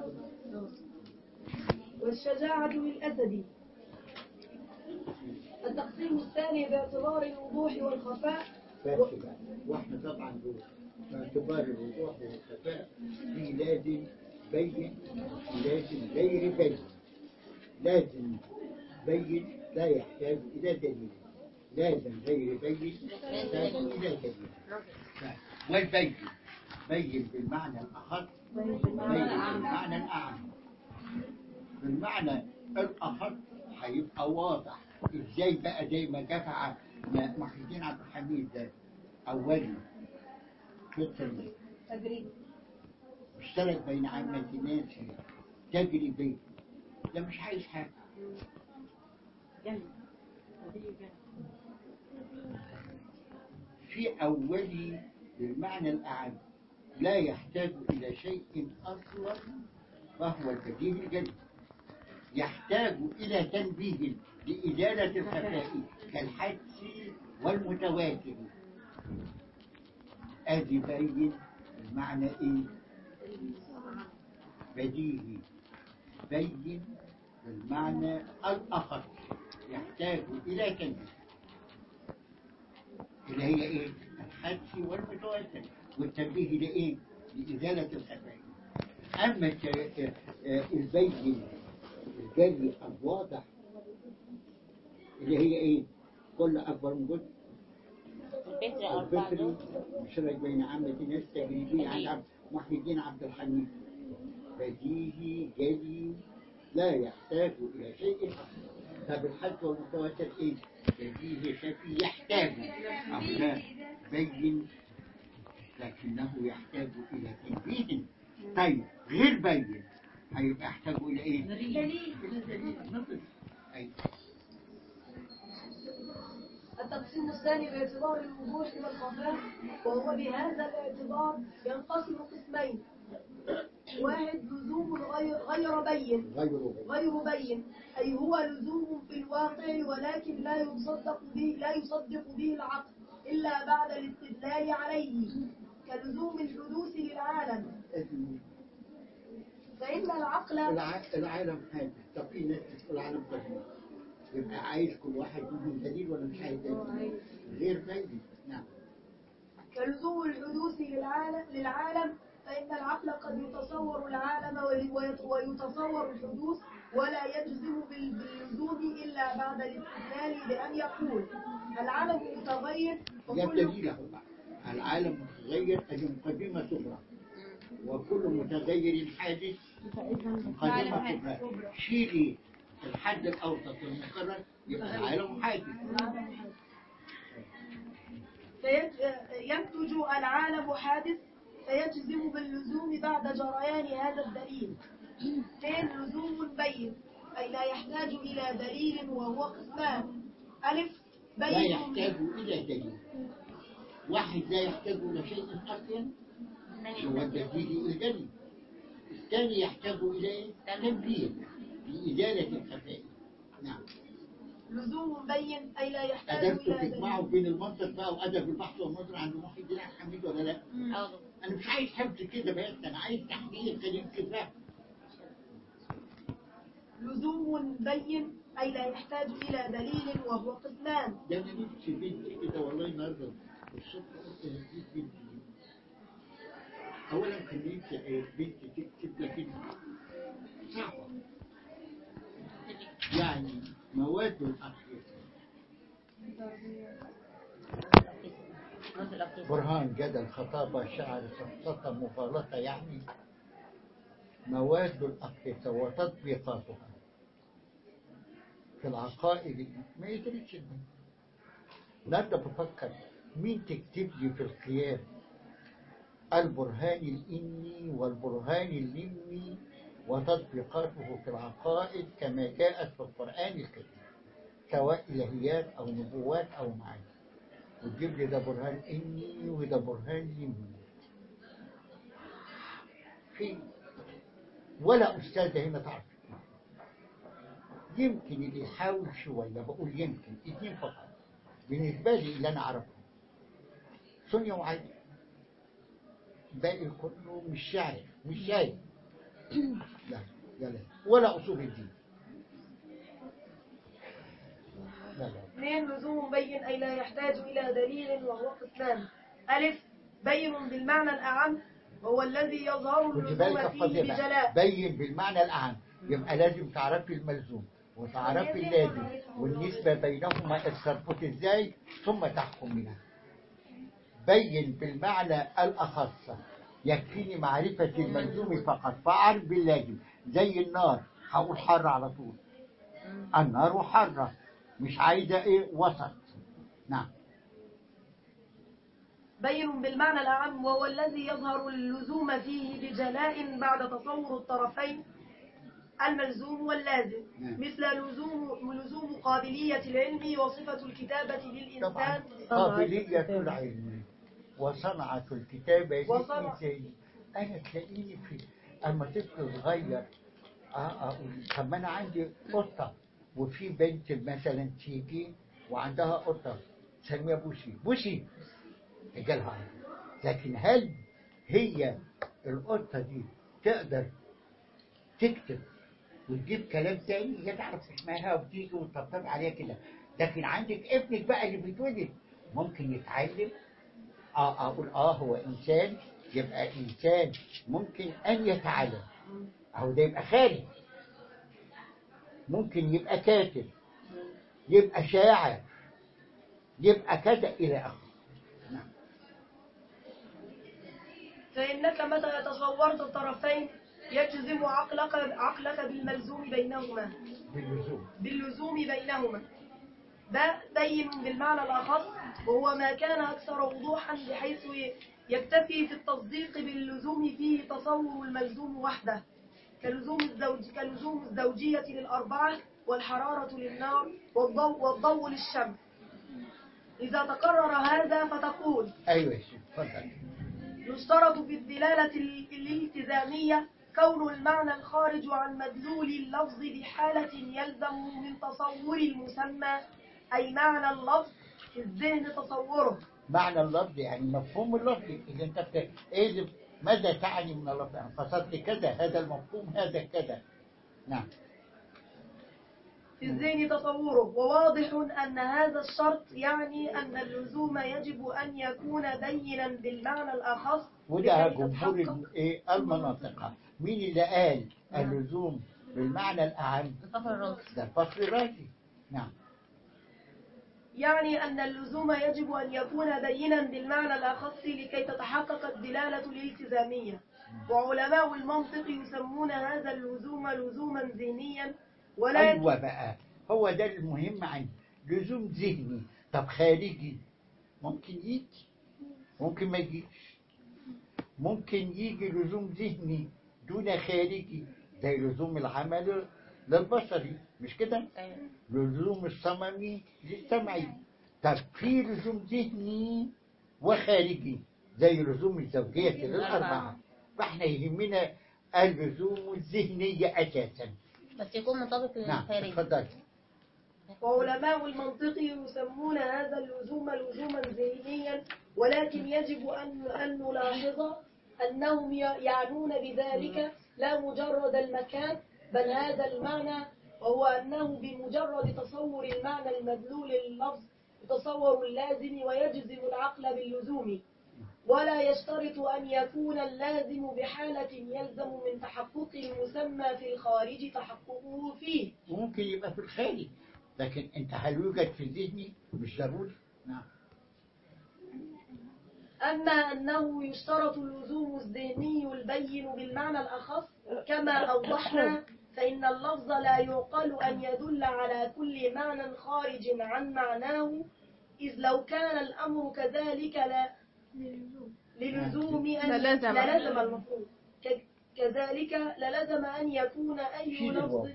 والشجاعة للأسد التقسيم الثاني باعتبار الوضوح والخفاء بس بقى واحنا طبعا دول باعتبار الوضوح والخفاء في لازم بين لازم غير بين لازم بين لا يحتاج إلى دليل لازم غير بين يحتاج إلى دليل والبين بين بالمعنى الأخص بين بالمعنى الأعم بالمعنى الأخص هيبقى واضح ازاي بقى زي ما دفع محي الدين عبد الحميد ده أولي فطري اشترك بين عامة الناس تجري بيه ده مش عايز حاجة في أولي بالمعنى الأعم لا يحتاج إلى شيء أصلا فهو البديل الجديد يحتاج إلى تنبيه لإزالة الخفاء كالحدس والمتواتر أدي بين المعنى إيه؟ بديهي بين بالمعنى الأخص يحتاج إلى تنبيه اللي هي إيه؟ الحدس والمتواتر والتنبيه لإيه؟ لإزالة الخفاء أما الت- آه، البين الجري الواضح اللي هي إيه؟ كل أكبر من جزء الفكرة أربعة الفكري دول مشترك بين عامة الناس تجريبي عن عبد محي الدين عبد الحميد بديهي جلي لا يحتاج إلى شيء طب الحد والمتواتر إيه؟ بديهي خفي يحتاج أو لا بين لكنه يحتاج إلى تنبيه طيب غير بين هيبقى يحتاج إلى إيه؟ دليل نقص أي التقسيم الثاني باعتبار الوضوح إلى الخفاء وهو بهذا الاعتبار ينقسم قسمين واحد لزوم غير غير بين غيره غير بين أي هو لزوم في الواقع ولكن لا يصدق به لا يصدق به العقل إلا بعد الاستدلال عليه كلزوم الحدوث للعالم فإن العقل الع- العالم حاجة طب في ناس تقول العالم قديم يبقى عايز كل واحد يجيب دليل ولا مش عايز دليل غير دليل نعم كلزوم الحدوث للعالم للعالم فإن العقل قد يتصور العالم وي- ويت- ويتصور الحدوث ولا يجزم بال- باللزوم إلا بعد الاستدلال بأن يقول العالم متغير ده وكل دليل اهو بقى العالم متغير ادي مقدمة صغرى وكل متغير حادث مقدمة صغرى شيلي الحد الأوسط المقرر يبقى العالم حادث فينتج العالم حادث فيجزم باللزوم بعد جريان هذا الدليل اثنين لزوم بين أي لا يحتاج إلى دليل وهو قسمان ألف لا بين يحتاج إلى دليل واحد لا يحتاج إلى شيء أصلا هو الدليل الجلي الثاني يحتاج إلى إيه؟ تنبيه لإزالة الخفاء نعم لزوم بين أي لا يحتاج قدرتوا إلى تجمعوا دليل بين المنطق بقى وأدب البحث والنظر عند محي الدين عبد الحميد ولا لا؟ أو أنا مش عايز حفظ كده بس أنا عايز تحليل سليم كده لزوم بين أي لا يحتاج إلى دليل وهو قسمان ده أنا نفسي بنتي كده والله النهارده الصبح قلت هديك بنتي أولا كان نفسي بنتي تكتب لكن صعبة يعني مواد الأخير منذ الأوكي برهان جدل خطابة شعر سقطة مغالطة يعني مواد الأقيسة وتطبيقاتها في العقائد ما يدريش إنه. النهارده بفكر مين تكتب لي في القيام البرهان الإني والبرهان اللمي وتطبيقاته في العقائد كما جاءت في القرآن الكريم سواء إلهيات أو نبوات أو معاني وتجيب لي ده برهان إني وده برهان يمي في ولا أستاذة هنا تعرف يمكن اللي يحاول شوية بقول يمكن اتنين فقط بالنسبة لي اللي أنا أعرفه سونيا وعادي باقي كله مش شاعر مش شايف لا لا لا ولا أصول الدين لا لا اثنين لزوم بين أي لا يحتاج إلى دليل وهو قسمان ألف بين بالمعنى الأعم وهو الذي يظهر خدي بالك اللزوم فيه الفضيلة بجلاء بين بالمعنى الأعم يبقى لازم تعرفي الملزوم وتعرفي اللازم والنسبة بينهما التربط ازاي ثم تحكميها بين بالمعنى الأخص يكفيني معرفة الملزوم فقط فأعرف باللازم زي النار هقول حر على طول النار حرة مش عايزة ايه وسط نعم بين بالمعنى الأعم وهو الذي يظهر اللزوم فيه بجلاء بعد تصور الطرفين الملزوم واللازم نعم. مثل لزوم لزوم قابلية العلم وصفة الكتابة طبعا للإنسان قابلية العلم وصنعة الكتابة وصنع- للإنسان أنا تلاقيني في أما طفل صغير آه أقول طب ما أنا عندي قطة وفي بنت مثلا تيجي وعندها قطة تسميها بوسي بوسي جالها عين. لكن هل هي القطة دي تقدر تكتب وتجيب كلام تاني هي تعرف اسمها وتيجي وتطبطب عليها كده لكن عندك ابنك بقى اللي بيتولد ممكن يتعلم اه اقول اه هو انسان يبقى انسان ممكن ان يتعلم اهو ده يبقى خالد ممكن يبقى كاتب يبقى شاعر يبقى كذا الى اخره نعم فإنك متى تصورت الطرفين يجزم عقلك عقلك بالملزوم بينهما باللزوم باللزوم بينهما باء بين بالمعنى الأخص وهو ما كان أكثر وضوحا بحيث يكتفي في التصديق باللزوم فيه تصور الملزوم وحده كلزوم الزوج كلزوم الزوجية للأربعة والحرارة للنار والضوء, والضوء للشمس إذا تكرر هذا فتقول ايوه يا شيخ اتفضل يشترط في الدلالة ال- الالتزامية كون المعنى الخارج عن مدلول اللفظ بحالة يلزم من تصور المسمى أي معنى اللفظ في الذهن تصوره معنى اللفظ يعني مفهوم اللفظ اذا انت بت... ايه اللي- ماذا تعني من اللفظ يعني قصدت كذا هذا المفهوم هذا كذا نعم في الذهن تصوره وواضح أن هذا الشرط يعني أن اللزوم يجب أن يكون بينا بالمعنى الأخص وده لكي جمهور تتحقق ال- إيه المناطق مين اللي قال اللزوم بالمعنى الأعم الفخر الرازي ده الفخر الرازي نعم يعني أن اللزوم يجب أن يكون بينا بالمعنى الأخص لكي تتحقق الدلالة الالتزامية وعلماء المنطق يسمون هذا اللزوم لزوما ذهنيا ولكن أيوة بقى هو ده المهم عندي لزوم ذهني طب خارجي ممكن يجي ممكن ما يجيش ممكن يجي لزوم ذهني دون خارجي زي لزوم العمل للبصري مش كده أيوة. لزوم الصممي للسمعي طب في لزوم ذهني وخارجي زي لزوم الزوجية للأربعة فاحنا يهمنا اللزوم الذهنية أساسا بس يكون مطابق نعم للخارج اتفضل وعلماء المنطق يسمون هذا اللزوم لزوما ذهنيا ولكن يجب أن أن نلاحظ أنهم ي- يعنون بذلك لا مجرد المكان بل هذا المعنى وهو أنه بمجرد تصور المعنى المدلول لللفظ يتصور اللازم ويجزم العقل باللزوم ولا يشترط أن يكون اللازم بحالة يلزم من تحقق المسمى في الخارج تحققه فيه ممكن يبقى في الخارج لكن انت هل يوجد في ذهني مش ضروري نعم أما أنه يشترط اللزوم الذهني البين بالمعنى الأخص كما أوضحنا فإن اللفظ لا يعقل أن يدل على كل معنى خارج عن معناه إذ لو كان الأمر كذلك لا للزوم أن للزم. للزم المفروض ك- كذلك للزم أن يكون أي شيل لفظ الواو.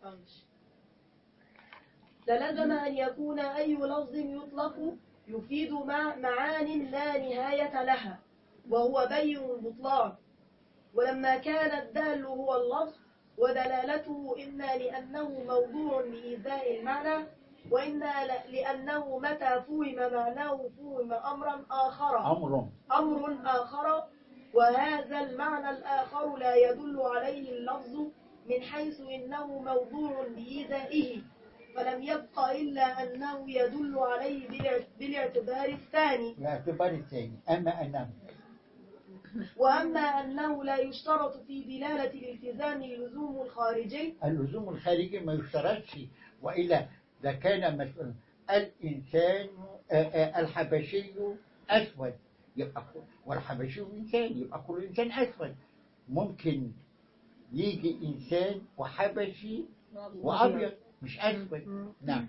للزم أن يكون أي لفظ يطلق يفيد مع معان لا نهاية لها وهو بين البطلان ولما كان الدال هو اللفظ ودلالته إما لأنه موضوع لإيذاء المعنى وإما ل- لأنه متى فهم معناه فهم أمرا آخر أمر أمر آخر وهذا المعنى الآخر لا يدل عليه اللفظ من حيث إنه موضوع لإيذائه فلم يبق إلا أنه يدل عليه بالاع- بالاعتبار الثاني الاعتبار الثاني أما أنه وأما أنه لا يشترط في دلالة الالتزام اللزوم الخارجي اللزوم الخارجي ما يشترطش وإلا ده كان مسؤول الإنسان آه، آه، الحبشي أسود يبقى كل- والحبشي إنسان يبقى كل إنسان أسود ممكن يجي إنسان وحبشي وأبيض مش أسود نعم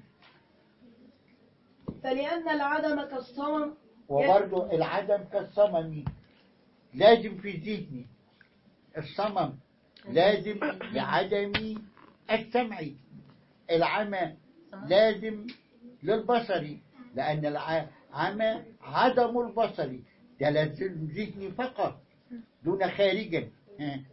فلأن العدم كالصمم وبرضه العدم كالصمم لازم في ذهني الصمم لازم لعدم السمع العمى لازم للبصري لأن العمى عدم البصري ده لازم ذهني فقط دون خارجا ها.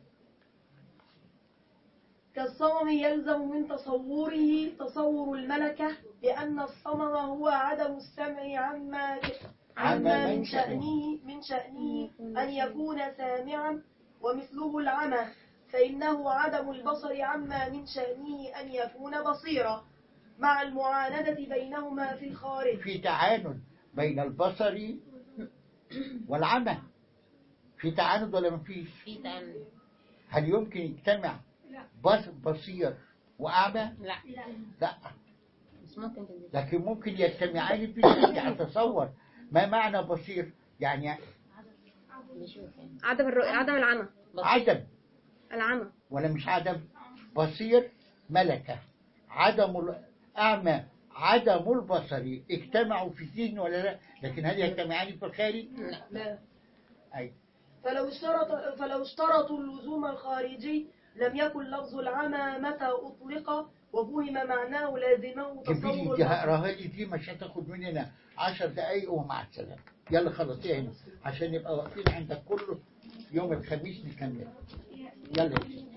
كالصمم يلزم من تصوره تصور الملكة لأن الصمم هو عدم السمع عما عما من شأنه من شأنه أن يكون سامعا ومثله العمى فإنه عدم البصر عما من شأنه أن يكون بصيرا مع المعاندة بينهما في الخارج في تعاند بين البصر والعمى في تعاند ولا مفيش في تعامل هل يمكن يجتمع بص بصير وأعمى لا لا مش ممكن تنزل لكن ممكن يجتمعان في ذهني أتصور ما معنى بصير يعني بيشوف يعني عدم الرؤية عدم العمى بسيط. عدم العمى ولا مش عدم بصير ملكة عدم الأعمى عدم البصر اجتمعوا في الذهن ولا لا لكن هل يجتمعان في الخارج لا أي فلو اشترط فلو اشترطوا اللزوم الخارجي لم يكن لفظ العمى متى أطلق وفهم معناه لازمه جيبي لي تصور دي هقراها لي دي مش هتاخد مننا 10 دقايق ومع السلامة يلا خلصيها هنا عشان نبقى واقفين عندك كله يوم الخميس نكمل يلا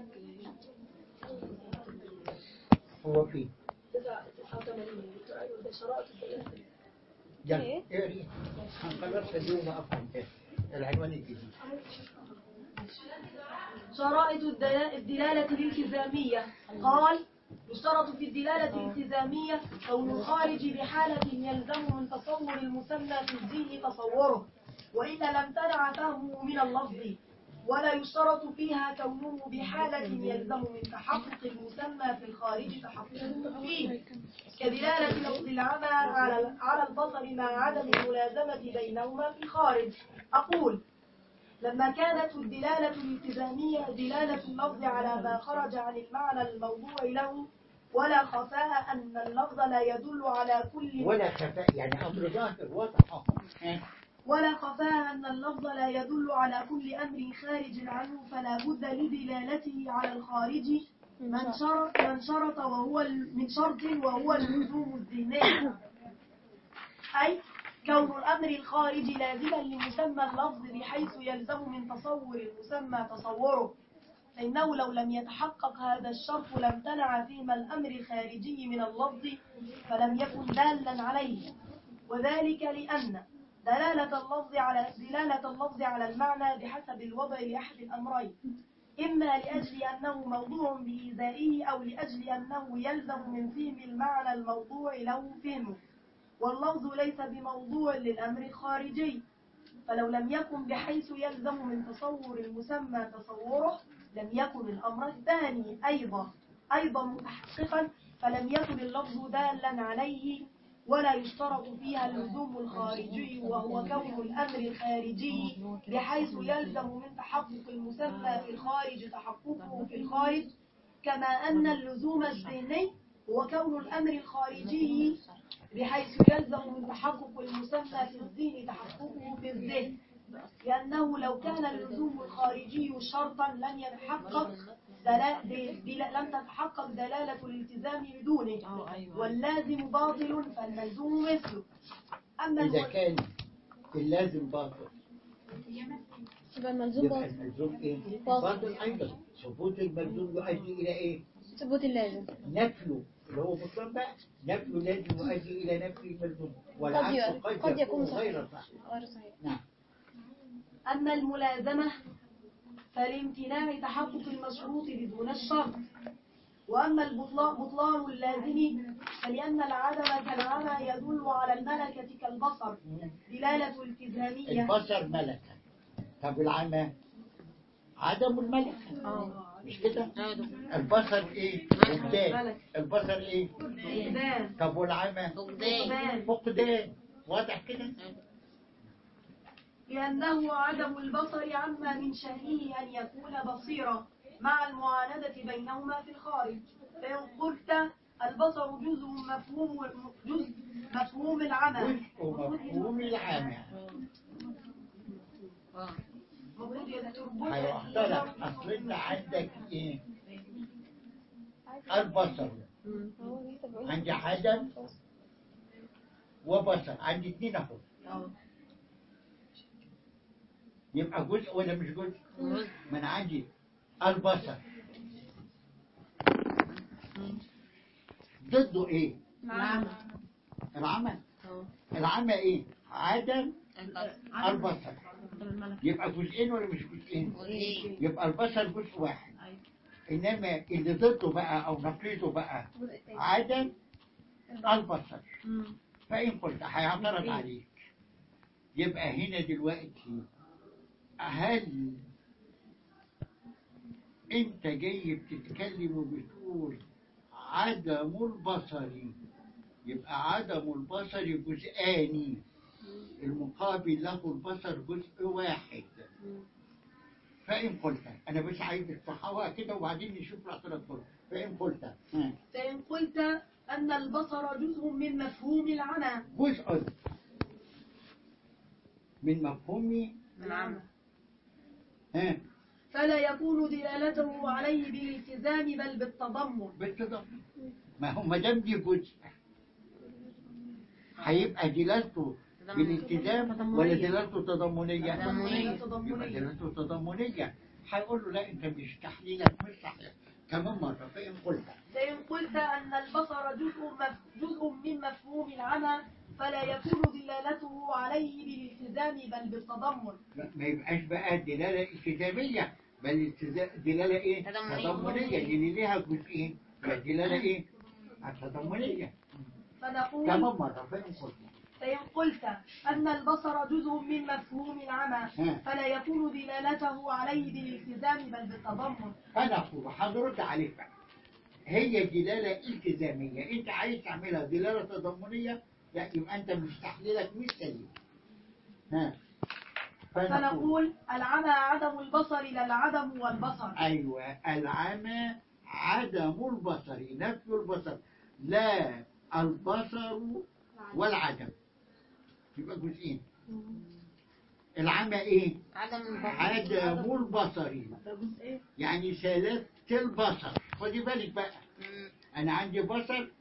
هو فين يلا اقري هنخلصها اليوم افهم العنوان الجديد شرائط الدلا- الدلالة الالتزامية قال يشترط في الدلالة الالتزامية كون الخارج بحالة يلزم من تصور المسمى في الذهن تصوره وإلا لم تنع فهمه من اللفظ ولا يشترط فيها كونه بحالة يلزم من تحقق المسمى في الخارج تحققه فيه كدلالة لفظ العمى على على البصر مع عدم الملازمة بينهما في الخارج أقول لما كانت الدلالة الالتزامية دلالة اللفظ على ما خرج عن المعنى الموضوع له ولا خفاء أن اللفظ لا يدل على كل ولا خفاء يعني امر ظاهر واضح أهو. ها. ولا خفاء أن اللفظ لا يدل على كل أمر خارج عنه فلا بد لدلالته على الخارج من شرط من شرط وهو ال- من شرط وهو اللزوم الذهني أي كون الأمر الخارج لازما لمسمى اللفظ بحيث يلزم من تصور المسمى تصوره فإنه لو لم يتحقق هذا الشرط لم تنع فهم الأمر الخارجي من اللفظ فلم يكن دالا عليه وذلك لأن دلالة اللفظ على دلالة اللفظ على المعنى بحسب الوضع لأحد الأمرين إما لأجل أنه موضوع بإيذائه أو لأجل أنه يلزم من فهم المعنى الموضوع له فهمه واللفظ ليس بموضوع للأمر الخارجي فلو لم يكن بحيث يلزم من تصور المسمى تصوره لم يكن الأمر الثاني أيضا أيضا متحققا فلم يكن اللفظ دالا عليه ولا يشترط فيها اللزوم الخارجي وهو كون الأمر الخارجي بحيث يلزم من تحقق المسمى في الخارج تحققه في الخارج كما أن اللزوم الذهني هو كون الأمر الخارجي بحيث يلزم من تحقق المسمى في الذهن تحققه في الذهن لأنه لو كان اللزوم الخارجي شرطا لم يتحقق دلا- د- دل- لم تتحقق دلالة الالتزام بدونه واللازم باطل فالملزوم مثله أما إذا الم- كان اللازم باطل يبقى الملزوم يبقى باطل الملزوم إيه؟ باطل. باطل أيضا ثبوت الملزوم يؤدي إلى إيه؟ ثبوت اللازم نفيه اللي هو بطلان بقى نفيه لازم يؤدي إلى نفي الملزوم قد والعكس ي- قد, قد يكون صحيح. غير صحيح غير صحيح نعم أما الملازمة فلامتناع تحقق المشروط بدون الشرط وأما البطلان بطلان اللازم فلأن العدم كالعمى يدل على الملكة كالبصر دلالة التزامية البصر ملكة طب العمى عدم الملكة مش كده؟ البصر ايه؟ فقدان البصر ايه؟ فقدان طب والعمى؟ فقدان فقدان واضح كده؟ لأنه عدم البصر عما من شأنه أن يكون بصيرا مع المعاندة بينهما في الخارج فإن قلت البصر جزء مفهوم جزء مفهوم العمى وفق مفهوم العمى المفروض يتربط هيختلف اصل انت عندك ايه؟ البصر عندي عدم وبصر عندي اتنين اهو يبقى جزء ولا مش جزء؟ ما انا عندي البصر ضده ايه؟ العمى العمى ايه؟ عدم البصر يبقى جزئين ولا مش جزئين؟ يبقى البصر جزء واحد انما اللي ضده بقى او نقيضه بقى عدم البصر فإن قلت هيعترض عليك يبقى هنا دلوقتي هل انت جاي بتتكلم وبتقول عدم البصر يبقى عدم البصر جزءان المقابل له البصر جزء واحد فإن قلت أنا بس عايز تصححها كده وبعدين نشوف الاعتراض كله فإن قلت ها، فإن قلت أن البصر جزء من مفهوم العمى جزء من مفهوم العمى ها فلا يكون دلالته عليه بالالتزام بل بالتضمن بالتضمن ما هو ما دام دي جزء هيبقى دلالته بالالتزام ولا دلالته تضمنية؟ تضمنية. يبقى دلالته تضمنية هيقول له لا انت مش تحليلك مش صحيح كمان مرة فإن قلت فإن قلت أن البصر جزء مف- جزء من مفهوم العمى فلا يكون دلالته عليه بالالتزام بل بالتضمن لا، ما يبقاش بقى دلالة التزامية بل التزا- دلالة ايه؟ تضمنية. تضمنية اللي ليها جزئين يبقى الدلالة ايه؟ التضمنية فنقول كمان مرة فإن قلت فإن قلت أن البصر جزء من مفهوم العمى ها. فلا يكون دلالته عليه بالالتزام بل بالتضمن أنا أقول هنرد عليك بقى هي دلالة التزامية أنت عايز تعملها دلالة تضمنية لا يبقى أنت مش تحليلك مش سليم ها فنقول فنقول العمى عدم البصر لا العدم والبصر أيوة العمى عدم البصر نفي البصر لا البصر والعدم يبقى جزئين العمى إيه؟ عدم البصر عدم البصر ده جزء ايه؟ يعني سلامة البصر خدي بالك بقى مم. أنا عندي بصر